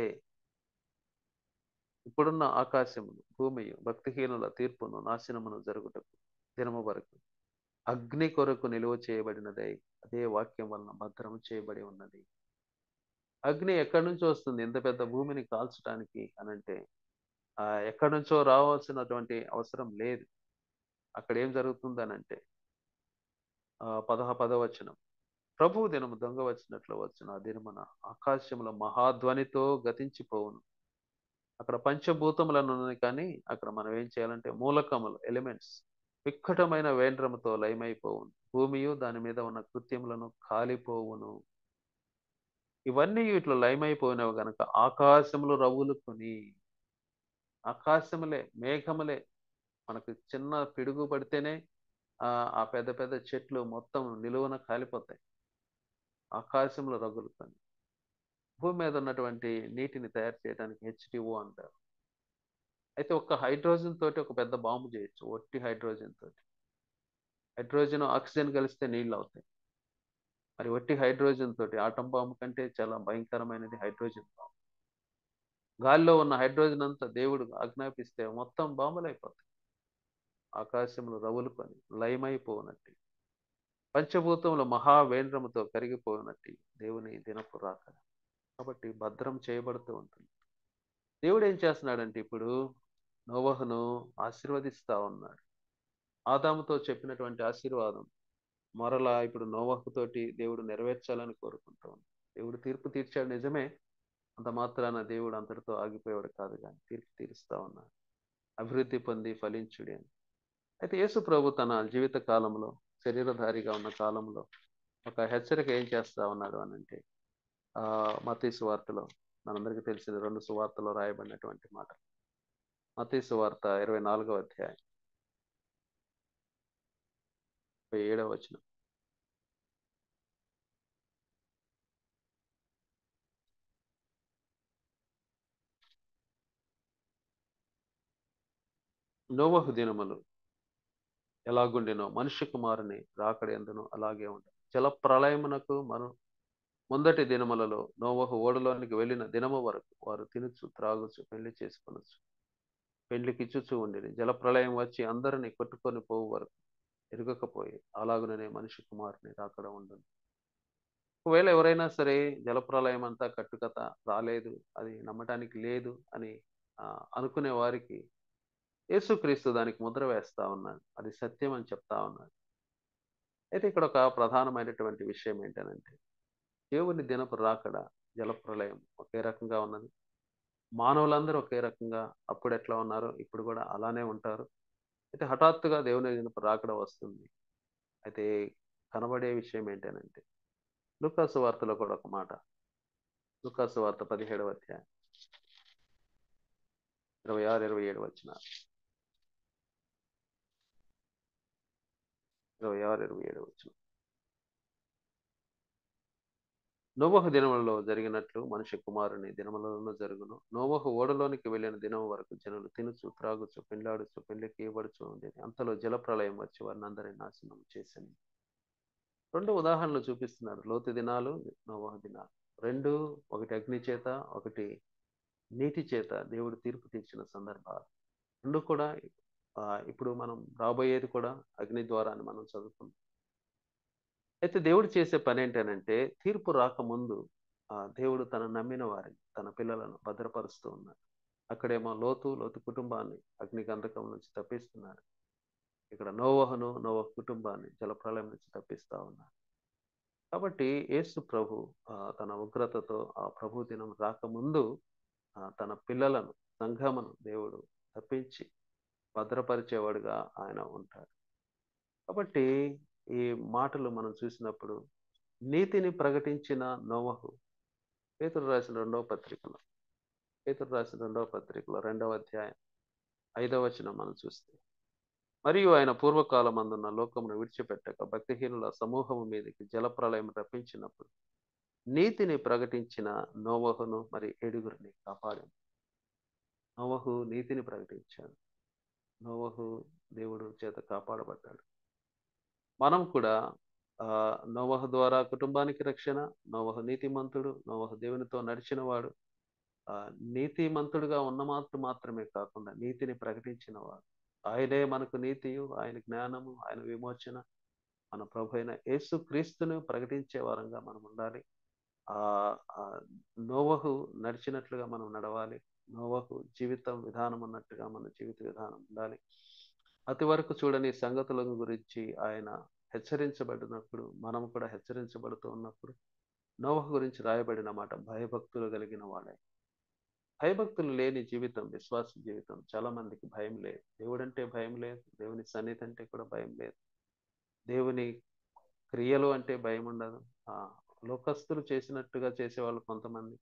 ఇప్పుడున్న ఆకాశమును భూమియు భక్తిహీనుల తీర్పును నాశనమును జరుగుటకు దినము వరకు అగ్ని కొరకు నిలువ చేయబడినదై అదే వాక్యం వలన భద్రము చేయబడి ఉన్నది అగ్ని ఎక్కడి నుంచి వస్తుంది ఇంత పెద్ద భూమిని కాల్చడానికి అనంటే ఆ ఎక్కడి నుంచో రావాల్సినటువంటి అవసరం లేదు అక్కడ ఏం జరుగుతుంది అనంటే ఆ పదహ పదవచనం ప్రభు దినము దొంగ వచ్చినట్లు వచ్చిన ఆ దినమున ఆకాశముల మహాధ్వనితో గతించిపోవును అక్కడ పంచభూతములను ఉన్నాయి కానీ అక్కడ మనం ఏం చేయాలంటే మూలకములు ఎలిమెంట్స్ విక్కటమైన వేంద్రముతో లయమైపోవును భూమియు దాని మీద ఉన్న కృత్యములను కాలిపోవును ఇవన్నీ ఇట్లా లయమైపోయినవి గనక ఆకాశములు రవ్వులుకొని ఆకాశములే మేఘములే మనకు చిన్న పిడుగు పడితేనే ఆ ఆ పెద్ద పెద్ద చెట్లు మొత్తం నిలువున కాలిపోతాయి ఆకాశంలో రగులుకొని భూమి మీద ఉన్నటువంటి నీటిని తయారు చేయడానికి హెచ్టిఓ అంటారు అయితే ఒక హైడ్రోజన్ తోటి ఒక పెద్ద బాంబు చేయొచ్చు ఒట్టి హైడ్రోజన్ తోటి హైడ్రోజన్ ఆక్సిజన్ కలిస్తే నీళ్ళు అవుతాయి మరి ఒట్టి హైడ్రోజన్ తోటి ఆటం బాంబు కంటే చాలా భయంకరమైనది హైడ్రోజన్ బాంబు గాలిలో ఉన్న హైడ్రోజన్ అంతా దేవుడు ఆజ్ఞాపిస్తే మొత్తం బాంబులు అయిపోతాయి ఆకాశంలో రవులుకొని లయమైపోనట్టు పంచభూతముల మహావేంద్రముతో కరిగిపోయినట్టు దేవుని దినపు రాక కాబట్టి భద్రం చేయబడుతూ ఉంటుంది దేవుడు ఏం చేస్తున్నాడంటే ఇప్పుడు నోవహును ఆశీర్వదిస్తా ఉన్నాడు ఆదాముతో చెప్పినటువంటి ఆశీర్వాదం మరలా ఇప్పుడు నోవహుతోటి దేవుడు నెరవేర్చాలని కోరుకుంటూ ఉన్నాడు దేవుడు తీర్పు తీర్చాడు నిజమే అంత మాత్రాన దేవుడు అంతటితో ఆగిపోయాడు కాదు కానీ తీర్పు తీరుస్తా ఉన్నాడు అభివృద్ధి పొంది ఫలించుడి అని అయితే యేసు ప్రభు తన జీవిత కాలంలో శరీరధారిగా ఉన్న కాలంలో ఒక హెచ్చరిక ఏం చేస్తా ఉన్నాడు అని అంటే ఆ మతీ సువార్తలో మనందరికీ తెలిసిన రెండు సువార్తలో రాయబడినటువంటి మాట మతీ సువార్త ఇరవై నాలుగవ అధ్యాయం ఇరవై ఏడవ వచనం నోవహు దినములు ఎలాగుండినో మనుష్య కుమారుని రాకడ ఎందును అలాగే ఉండదు జల ప్రళయమునకు మను ముందటి దినములలో నోవహు ఓడలోనికి వెళ్ళిన దినము వరకు వారు తినచ్చు త్రాగుచు పెళ్లి చేసుకొనొచ్చు పెళ్లికిచ్చుచూ ఉండేది జల ప్రళయం వచ్చి అందరినీ కొట్టుకొని పోవు వరకు ఎరగకపోయి అలాగుననే మనిషి కుమారుని రాకడ ఉండదు ఒకవేళ ఎవరైనా సరే జలప్రలయం అంతా కట్టుకథ రాలేదు అది నమ్మటానికి లేదు అని ఆ, అనుకునే వారికి యేసుక్రీస్తు దానికి ముద్ర వేస్తా ఉన్నాడు అది సత్యం అని చెప్తా ఉన్నాడు అయితే ఇక్కడ ఒక ప్రధానమైనటువంటి విషయం ఏంటనంటే దేవుని దినపు రాకడ జలప్రలయం ఒకే రకంగా ఉన్నది మానవులందరూ ఒకే రకంగా అప్పుడు ఎట్లా ఉన్నారో ఇప్పుడు కూడా అలానే ఉంటారు అయితే హఠాత్తుగా దేవుని దినపు రాకడ వస్తుంది అయితే కనబడే విషయం ఏంటనంటే లుకాసు వార్తలో కూడా ఒక మాట లుకాసు వార్త పదిహేడవ అధ్యాయం ఇరవై ఆరు ఇరవై ఏడు వచ్చిన ఇరవై ఆరు ఇరవై ఏడు వచ్చిన నోవహు దినములలో జరిగినట్లు మనిషి కుమారుని దినములలో జరుగును నోవహు ఓడలోనికి వెళ్ళిన దినం వరకు జనులు తినుచు త్రాగుచు పెండ్లాడుచు పెళ్లికి ఇవ్వడుచు ఉండేది అంతలో జల ప్రళయం వచ్చి వారిని అందరినీ నాశనం చేసింది రెండు ఉదాహరణలు చూపిస్తున్నారు లోతు దినాలు నోవహు దినాలు రెండు ఒకటి అగ్ని చేత ఒకటి నీటి చేత దేవుడు తీర్పు తీర్చిన సందర్భాలు రెండు కూడా ఆ, ఇప్పుడు మనం రాబోయేది కూడా అగ్ని ద్వారా అని మనం చదువుకున్నాం అయితే దేవుడు చేసే పని ఏంటనంటే తీర్పు రాకముందు ఆ, దేవుడు తన నమ్మిన వారిని తన పిల్లలను భద్రపరుస్తూ ఉన్నాడు అక్కడేమో లోతు లోతు కుటుంబాన్ని అగ్ని గంధకం నుంచి తప్పిస్తున్నాడు ఇక్కడ నోవహను నోవహ కుటుంబాన్ని జలప్రలయం నుంచి తప్పిస్తా ఉన్నాడు కాబట్టి యేసు ప్రభు ఆ, తన ఉగ్రతతో ఆ ప్రభు దినం రాకముందు ఆ, తన పిల్లలను సంఘమును దేవుడు తప్పించి భద్రపరిచేవాడుగా ఆయన ఉంటాడు కాబట్టి ఈ మాటలు మనం చూసినప్పుడు నీతిని ప్రకటించిన నోవహు పేతురు రాసిన రెండవ పత్రికలో పేతురు రాసిన రెండవ పత్రికలో రెండవ అధ్యాయం ఐదవ వచనం మనం చూస్తే మరియు ఆయన పూర్వకాలం అందున్న లోకమును విడిచిపెట్టక భక్తిహీనుల సమూహము మీదకి జలప్రలయం రప్పించినప్పుడు నీతిని ప్రకటించిన నోవహును మరి ఏడుగురిని కాపాడాను నోవహు నీతిని ప్రకటించాడు నోవహు దేవుడు చేత కాపాడబడ్డాడు మనం కూడా ఆ నోవహు ద్వారా కుటుంబానికి రక్షణ నోవహు నీతిమంతుడు నోవహు దేవునితో నడిచిన వాడు ఆ నీతిమంతుడుగా ఉన్న మాత్రం మాత్రమే కాకుండా నీతిని ప్రకటించిన వాడు ఆయనే మనకు నీతియు ఆయన జ్ఞానము ఆయన విమోచన మన ప్రభు అయిన యేసు క్రీస్తును ప్రకటించే వారంగా మనం ఉండాలి ఆ ఆ నోవహు నడిచినట్లుగా మనం నడవాలి నోవహు జీవితం విధానం అన్నట్టుగా మన జీవిత విధానం ఉండాలి అతి వరకు చూడని సంగతుల గురించి ఆయన హెచ్చరించబడినప్పుడు మనం కూడా హెచ్చరించబడుతూ ఉన్నప్పుడు నోవహు గురించి రాయబడిన మాట భయభక్తులు కలిగిన వాడే భయభక్తులు లేని జీవితం విశ్వాస జీవితం చాలా మందికి భయం లేదు దేవుడంటే భయం లేదు దేవుని సన్నిధి అంటే కూడా భయం లేదు దేవుని క్రియలు అంటే భయం ఉండదు ఆ లోకస్తులు చేసినట్టుగా చేసేవాళ్ళు కొంతమంది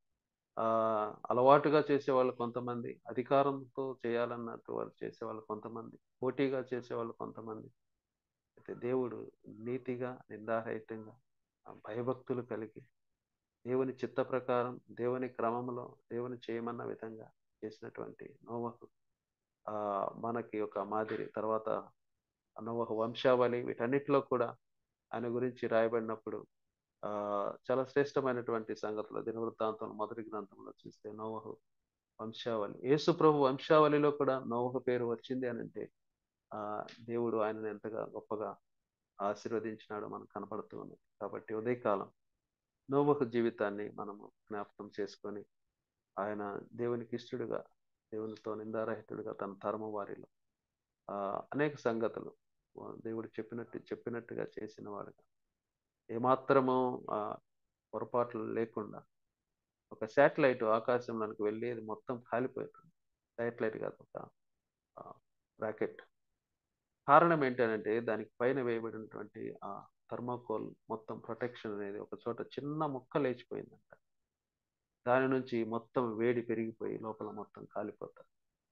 ఆ అలవాటుగా చేసేవాళ్ళు కొంతమంది అధికారంతో చేయాలన్నట్టు వారు చేసేవాళ్ళు కొంతమంది పోటీగా చేసేవాళ్ళు కొంతమంది అయితే దేవుడు నీతిగా నిందారహితంగా ఆ భయభక్తులు కలిగి దేవుని చిత్త ప్రకారం దేవుని క్రమంలో దేవుని చేయమన్న విధంగా చేసినటువంటి నోవహు ఆ మనకి ఒక మాదిరి తర్వాత నోవహు వంశావళి వీటన్నిటిలో కూడా ఆయన గురించి రాయబడినప్పుడు ఆ చాలా శ్రేష్టమైనటువంటి సంగతులు దినవృత్తాంతం మొదటి గ్రంథంలో చూస్తే నోవహు వంశావళి యేసు ప్రభు వంశావళిలో కూడా నోవహు పేరు వచ్చింది అని అంటే ఆ దేవుడు ఆయనను ఎంతగా గొప్పగా ఆశీర్వదించినాడో మనకు కనపడుతూ ఉంది కాబట్టి ఉదయకాలం నోవహు జీవితాన్ని మనము జ్ఞాపకం చేసుకొని ఆయన దేవునికి ఇష్టడుగా దేవునితో నిందారహితుడుగా తన తరము వారిలో ఆ అనేక సంగతులు దేవుడు చెప్పినట్టు చెప్పినట్టుగా చేసిన వాడుగా ఏమాత్రము ఆ పొరపాట్లు లేకుండా ఒక శాటిలైట్ ఆకాశంలోనికి వెళ్ళి అది మొత్తం కాలిపోతుంది శాటిలైట్ కాదు ఒక రాకెట్ కారణం ఏంటంటే దానికి పైన వేయబడినటువంటి ఆ థర్మోకోల్ మొత్తం ప్రొటెక్షన్ అనేది ఒక చోట చిన్న ముక్క లేచిపోయిందంట దాని నుంచి మొత్తం వేడి పెరిగిపోయి లోపల మొత్తం కాలిపోతారు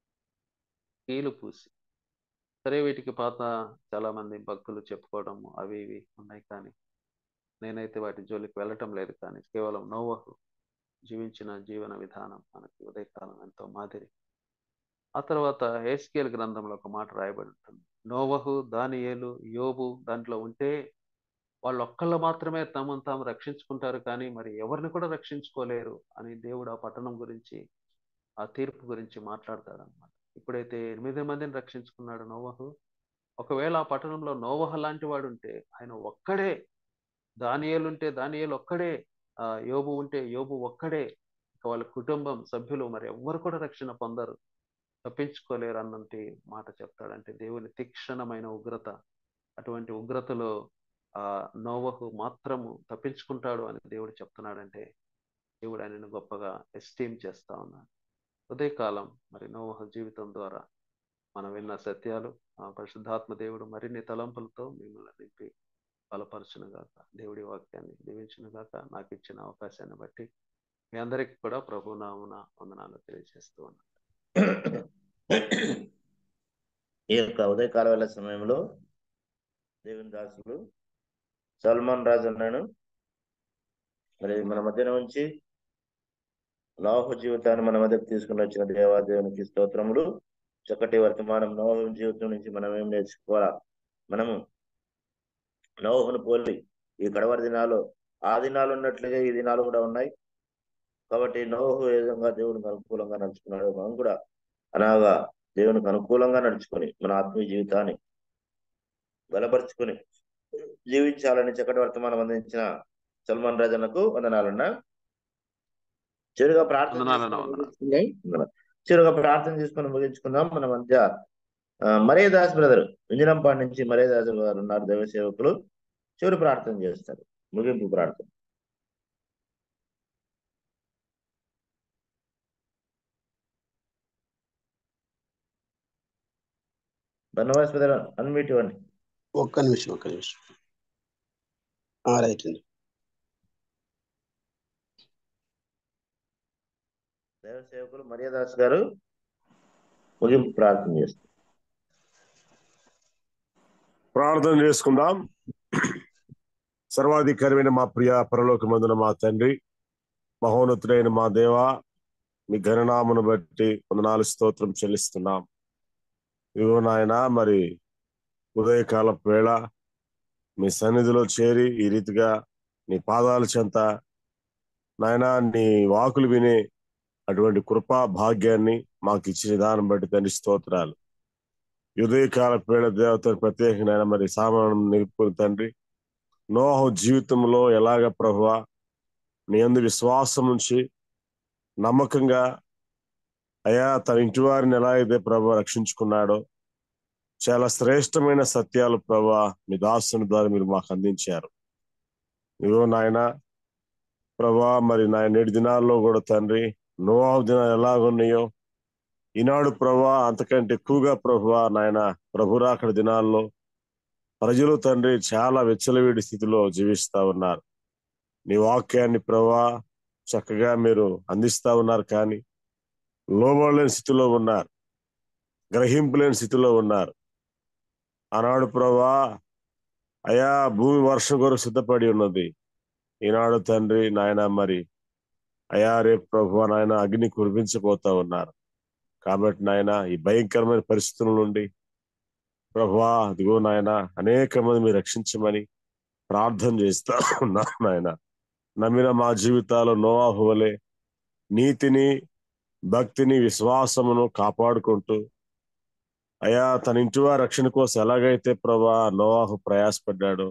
కీలు పూసి సరే వీటికి పాత చాలా మంది భక్తులు చెప్పుకోవడం అవి ఇవి ఉన్నాయి కానీ నేనైతే వాటి జోలికి వెళ్ళటం లేదు కానీ కేవలం నోవహు జీవించిన జీవన విధానం మనకి ఉదయకాలం ఎంతో మాదిరి ఆ తర్వాత హేస్కేల్ గ్రంథంలో ఒక మాట రాయబడి ఉంటుంది నోవహు దానియేలు యోబు దాంట్లో ఉంటే వాళ్ళు ఒక్కళ్ళు మాత్రమే తమను తాము రక్షించుకుంటారు కానీ మరి ఎవరిని కూడా రక్షించుకోలేరు అని దేవుడు ఆ పట్టణం గురించి ఆ తీర్పు గురించి మాట్లాడతాడు అనమాట ఇప్పుడైతే ఎనిమిది మందిని రక్షించుకున్నాడు నోవహు ఒకవేళ ఆ పట్టణంలో నోవహ లాంటి వాడు ఉంటే ఆయన ఒక్కడే దానియేలు ఉంటే దానియేలు ఒక్కడే ఆ యోబు ఉంటే యోబు ఒక్కడే ఇక వాళ్ళ కుటుంబం సభ్యులు మరి ఎవ్వరు కూడా రక్షణ పొందరు తప్పించుకోలేరు అన్నంటి మాట చెప్తాడు అంటే దేవుని తీక్షణమైన ఉగ్రత అటువంటి ఉగ్రతలో ఆ నోవహు మాత్రము తప్పించుకుంటాడు అని దేవుడు చెప్తున్నాడంటే దేవుడు ఆయనను గొప్పగా ఎస్టీమ్ చేస్తా ఉన్నాడు ఉదయకాలం మరి నోవహ జీవితం ద్వారా మనం విన్న సత్యాలు ఆ పరిశుద్ధాత్మ దేవుడు మరిన్ని తలంపులతో మిమ్మల్ని నింపి బలపరచునుగాక దేవుడి వాక్యాన్ని దీవించునుగాక నాకు ఇచ్చిన అవకాశాన్ని బట్టి మీ అందరికీ కూడా ప్రభు నామున వందనాలు తెలియజేస్తూ ఉన్నాను ఈ యొక్క ఉదయకాల వేళ సమయంలో దేవుని దాసులు సల్మాన్ రాజు అన్నాడు మరి మన మధ్యన ఉంచి నోహు జీవితాన్ని మన మధ్యకు తీసుకుని వచ్చిన దేవాదేవునికి స్తోత్రములు చక్కటి వర్తమానం నోహు జీవితం నుంచి మనం ఏం నేర్చుకోవాలా మనము నోహును పోలి ఈ కడవరి దినాల్లో ఆ దినాలు ఉన్నట్లుగా ఈ దినాలు కూడా ఉన్నాయి కాబట్టి నోహు ఏ విధంగా దేవునికి అనుకూలంగా నడుచుకున్నాడు మనం కూడా అలాగా దేవునికి అనుకూలంగా నడుచుకొని మన ఆత్మీయ జీవితాన్ని బలపరుచుకొని జీవించాలని చక్కటి వర్తమానం అందించిన సల్మాన్ రాజన్నకు వందనాలన్నా చిరుగా ప్రార్థన వందనాలన్నా, చేసుకొని వందనాలు. ముగించుకుందాం. వందనాలు. చిరుగా ప్రార్థన చేసుకొని ముగించుకుందాం మన మధ్య ఆ, మరే దాస్ బ్రదర్ వింజనంపాడు నుంచి మరే దాస్ గారు ఉన్నారు దైవ సేవకులు చివరి ప్రార్థన చేస్తారు ముగింపు ప్రార్థన ధన్యవాద బ్రదర్ అన్మీట్ ఇవ్వండి ఒక్క నిమిషం ఒక్క నిమిషం ఆ, రైట్ అండి దైవ సేవకులు మరియదాస్ గారు ముగింపు ప్రార్థన చేస్తారు ప్రార్థన చేసుకుందాం సర్వాధికారమైన మా ప్రియ పరలోకమందున మా తండ్రి మహోన్నతుడైన మా దేవ మీ ఘననామను బట్టి వందనాలు స్తోత్రం చెల్లిస్తున్నాం ఇదిగో నాయన మరి ఉదయకాల వేళ మీ సన్నిధిలో చేరి ఈ రీతిగా నీ పాదాల చెంత నాయన నీ వాకులు వినే అటువంటి కృపా భాగ్యాన్ని మాకు ఇచ్చిన దాన్ని బట్టి తండ్రి స్తోత్రాలు ఈ ఉదయకాల పేడ దేవత ప్రత్యేకమైన మరి సామానం నిలుపుకుని తండ్రి నోహు జీవితంలో ఎలాగ ప్రభువ నీ అందు విశ్వాసం ఉంచి నమ్మకంగా అయా తన ఇంటి వారిని ఎలా అయితే ప్రభు రక్షించుకున్నాడో చాలా శ్రేష్టమైన సత్యాలు ప్రభు మీ దాసుని ద్వారా మీరు మాకు అందించారు ఇవో నాయన ప్రభా మరి నా నేటి దినాల్లో కూడా తండ్రి నోవాహు దినాలు ఎలాగున్నాయో ఈనాడు ప్రభా అంతకంటే ఎక్కువగా ప్రభువా నాయన ప్రభురాకడ దినాల్లో ప్రజలు తండ్రి చాలా వెచ్చలవిడి స్థితిలో జీవిస్తా ఉన్నారు నీ వాక్యాన్ని ప్రభా చక్కగా మీరు అందిస్తా ఉన్నారు కానీ లోబడలేని స్థితిలో ఉన్నారు గ్రహింపులేని స్థితిలో ఉన్నారు ఆనాడు ప్రభా అయా భూమి వర్షం కొరకు సిద్ధపడి ఉన్నది ఈనాడు తండ్రి నాయన మరి అయా రేపు ప్రభు నాయన అగ్ని కురిపించబోతా ఉన్నారు కాబట్టి నాయన ఈ భయంకరమైన పరిస్థితుల నుండి ప్రభా అదిగో నాయన అనేక మంది మీరు రక్షించమని ప్రార్థన చేస్తా ఉన్నాను నాయన నమ్మిన మా జీవితాలు నోవాహు వలె నీతిని భక్తిని విశ్వాసమును కాపాడుకుంటూ అయా తన ఇంటి వారి రక్షణ కోసం ఎలాగైతే ప్రభా నోవాహు ప్రయాసపడ్డాడో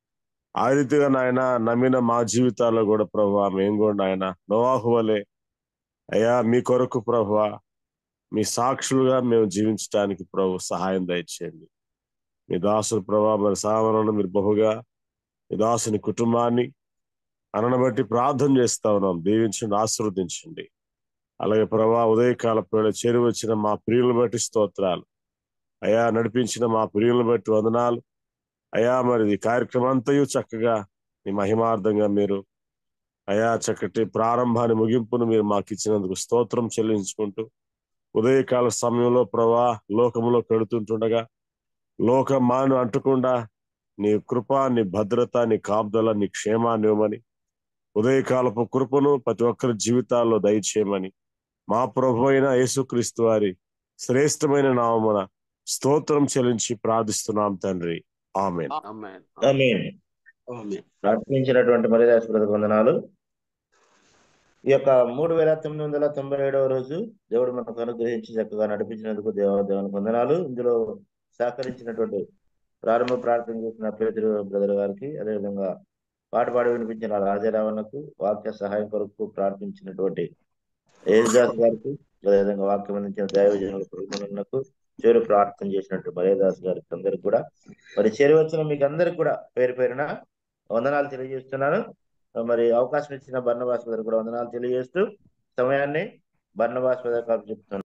ఆ రీతిగా నాయన నమ్మిన మా జీవితాల్లో కూడా ప్రభా మేము కూడా నాయన నోవాహు వలె అయా మీ కొరకు ప్రభా మీ సాక్షులుగా మేము జీవించడానికి ప్రభు సహాయం దయచేయండి మీ దాసుని ప్రభా మరి సామలను మీరు బహుగా మీ దాసుని కుటుంబాన్ని అనను బట్టి ప్రార్థన చేస్తా ఉన్నాం దీవించండి ఆశీర్వదించండి అలాగే ప్రభా ఉదయకాల పేడ చేరి వచ్చిన మా ప్రియులను బట్టి స్తోత్రాలు అయా నడిపించిన మా ప్రియులను బట్టి వందనాలు అయా మరి ఈ కార్యక్రమం అంతయు చక్కగా మీ మహిమార్థంగా మీరు అయా చక్కటి ప్రారంభాన్ని ముగింపును మీరు మాకు ఇచ్చినందుకు స్తోత్రం చెల్లించుకుంటూ ఉదయకాల సమయంలో ప్రభా లోకంలో పెడుతుంటుండగా లోకం మాను అంటకుండా నీ కృప నీ భద్రత నీ కాపుదల నీ క్షేమాన్ని ఇవ్వమని ఉదయకాలపు కృపను ప్రతి ఒక్కరి జీవితాల్లో దయచేయమని మా ప్రభు అయిన యేసుక్రీస్తు వారి శ్రేష్టమైన నామమున స్తోత్రం చెల్లించి ప్రార్థిస్తున్నాం తండ్రి ఆమె ఆమేన్ ఆమేన్. ఆమేన్. ప్రార్థించినటువంటి మరియదాస్ బ్రదర్ వందనాలు ఈ యొక్క మూడు వేల తొమ్మిది వందల తొంభై ఏడవ రోజు దేవుడు మనకు అనుగ్రహించి చక్కగా నడిపించినందుకు దేవ దేవునికి వందనాలు ఇందులో సహకరించినటువంటి ప్రారంభ ప్రార్థన చేసిన పేదరు బ్రదర్ గారికి అదేవిధంగా పాట పాడి వినిపించిన రాజారావణకు వాక్య సహాయం కొరకు ప్రార్థించినటువంటి ఏజాస్ గారికి అదేవిధంగా వాక్యం అందించిన దైవజనుల ప్రభుత్వకు చివరి ప్రార్థన చేసినట్టు మరేదాస్ గారికి అందరికి కూడా మరి చేరి వచ్చిన మీకు అందరికి కూడా పేరు పేరున వందనాలు తెలియజేస్తున్నాను మరి అవకాశం ఇచ్చిన బర్ణవాస్ గారికి కూడా వందనాలు తెలియజేస్తూ సమయాన్ని బర్ణవాస్ గారికి చెప్తున్నాను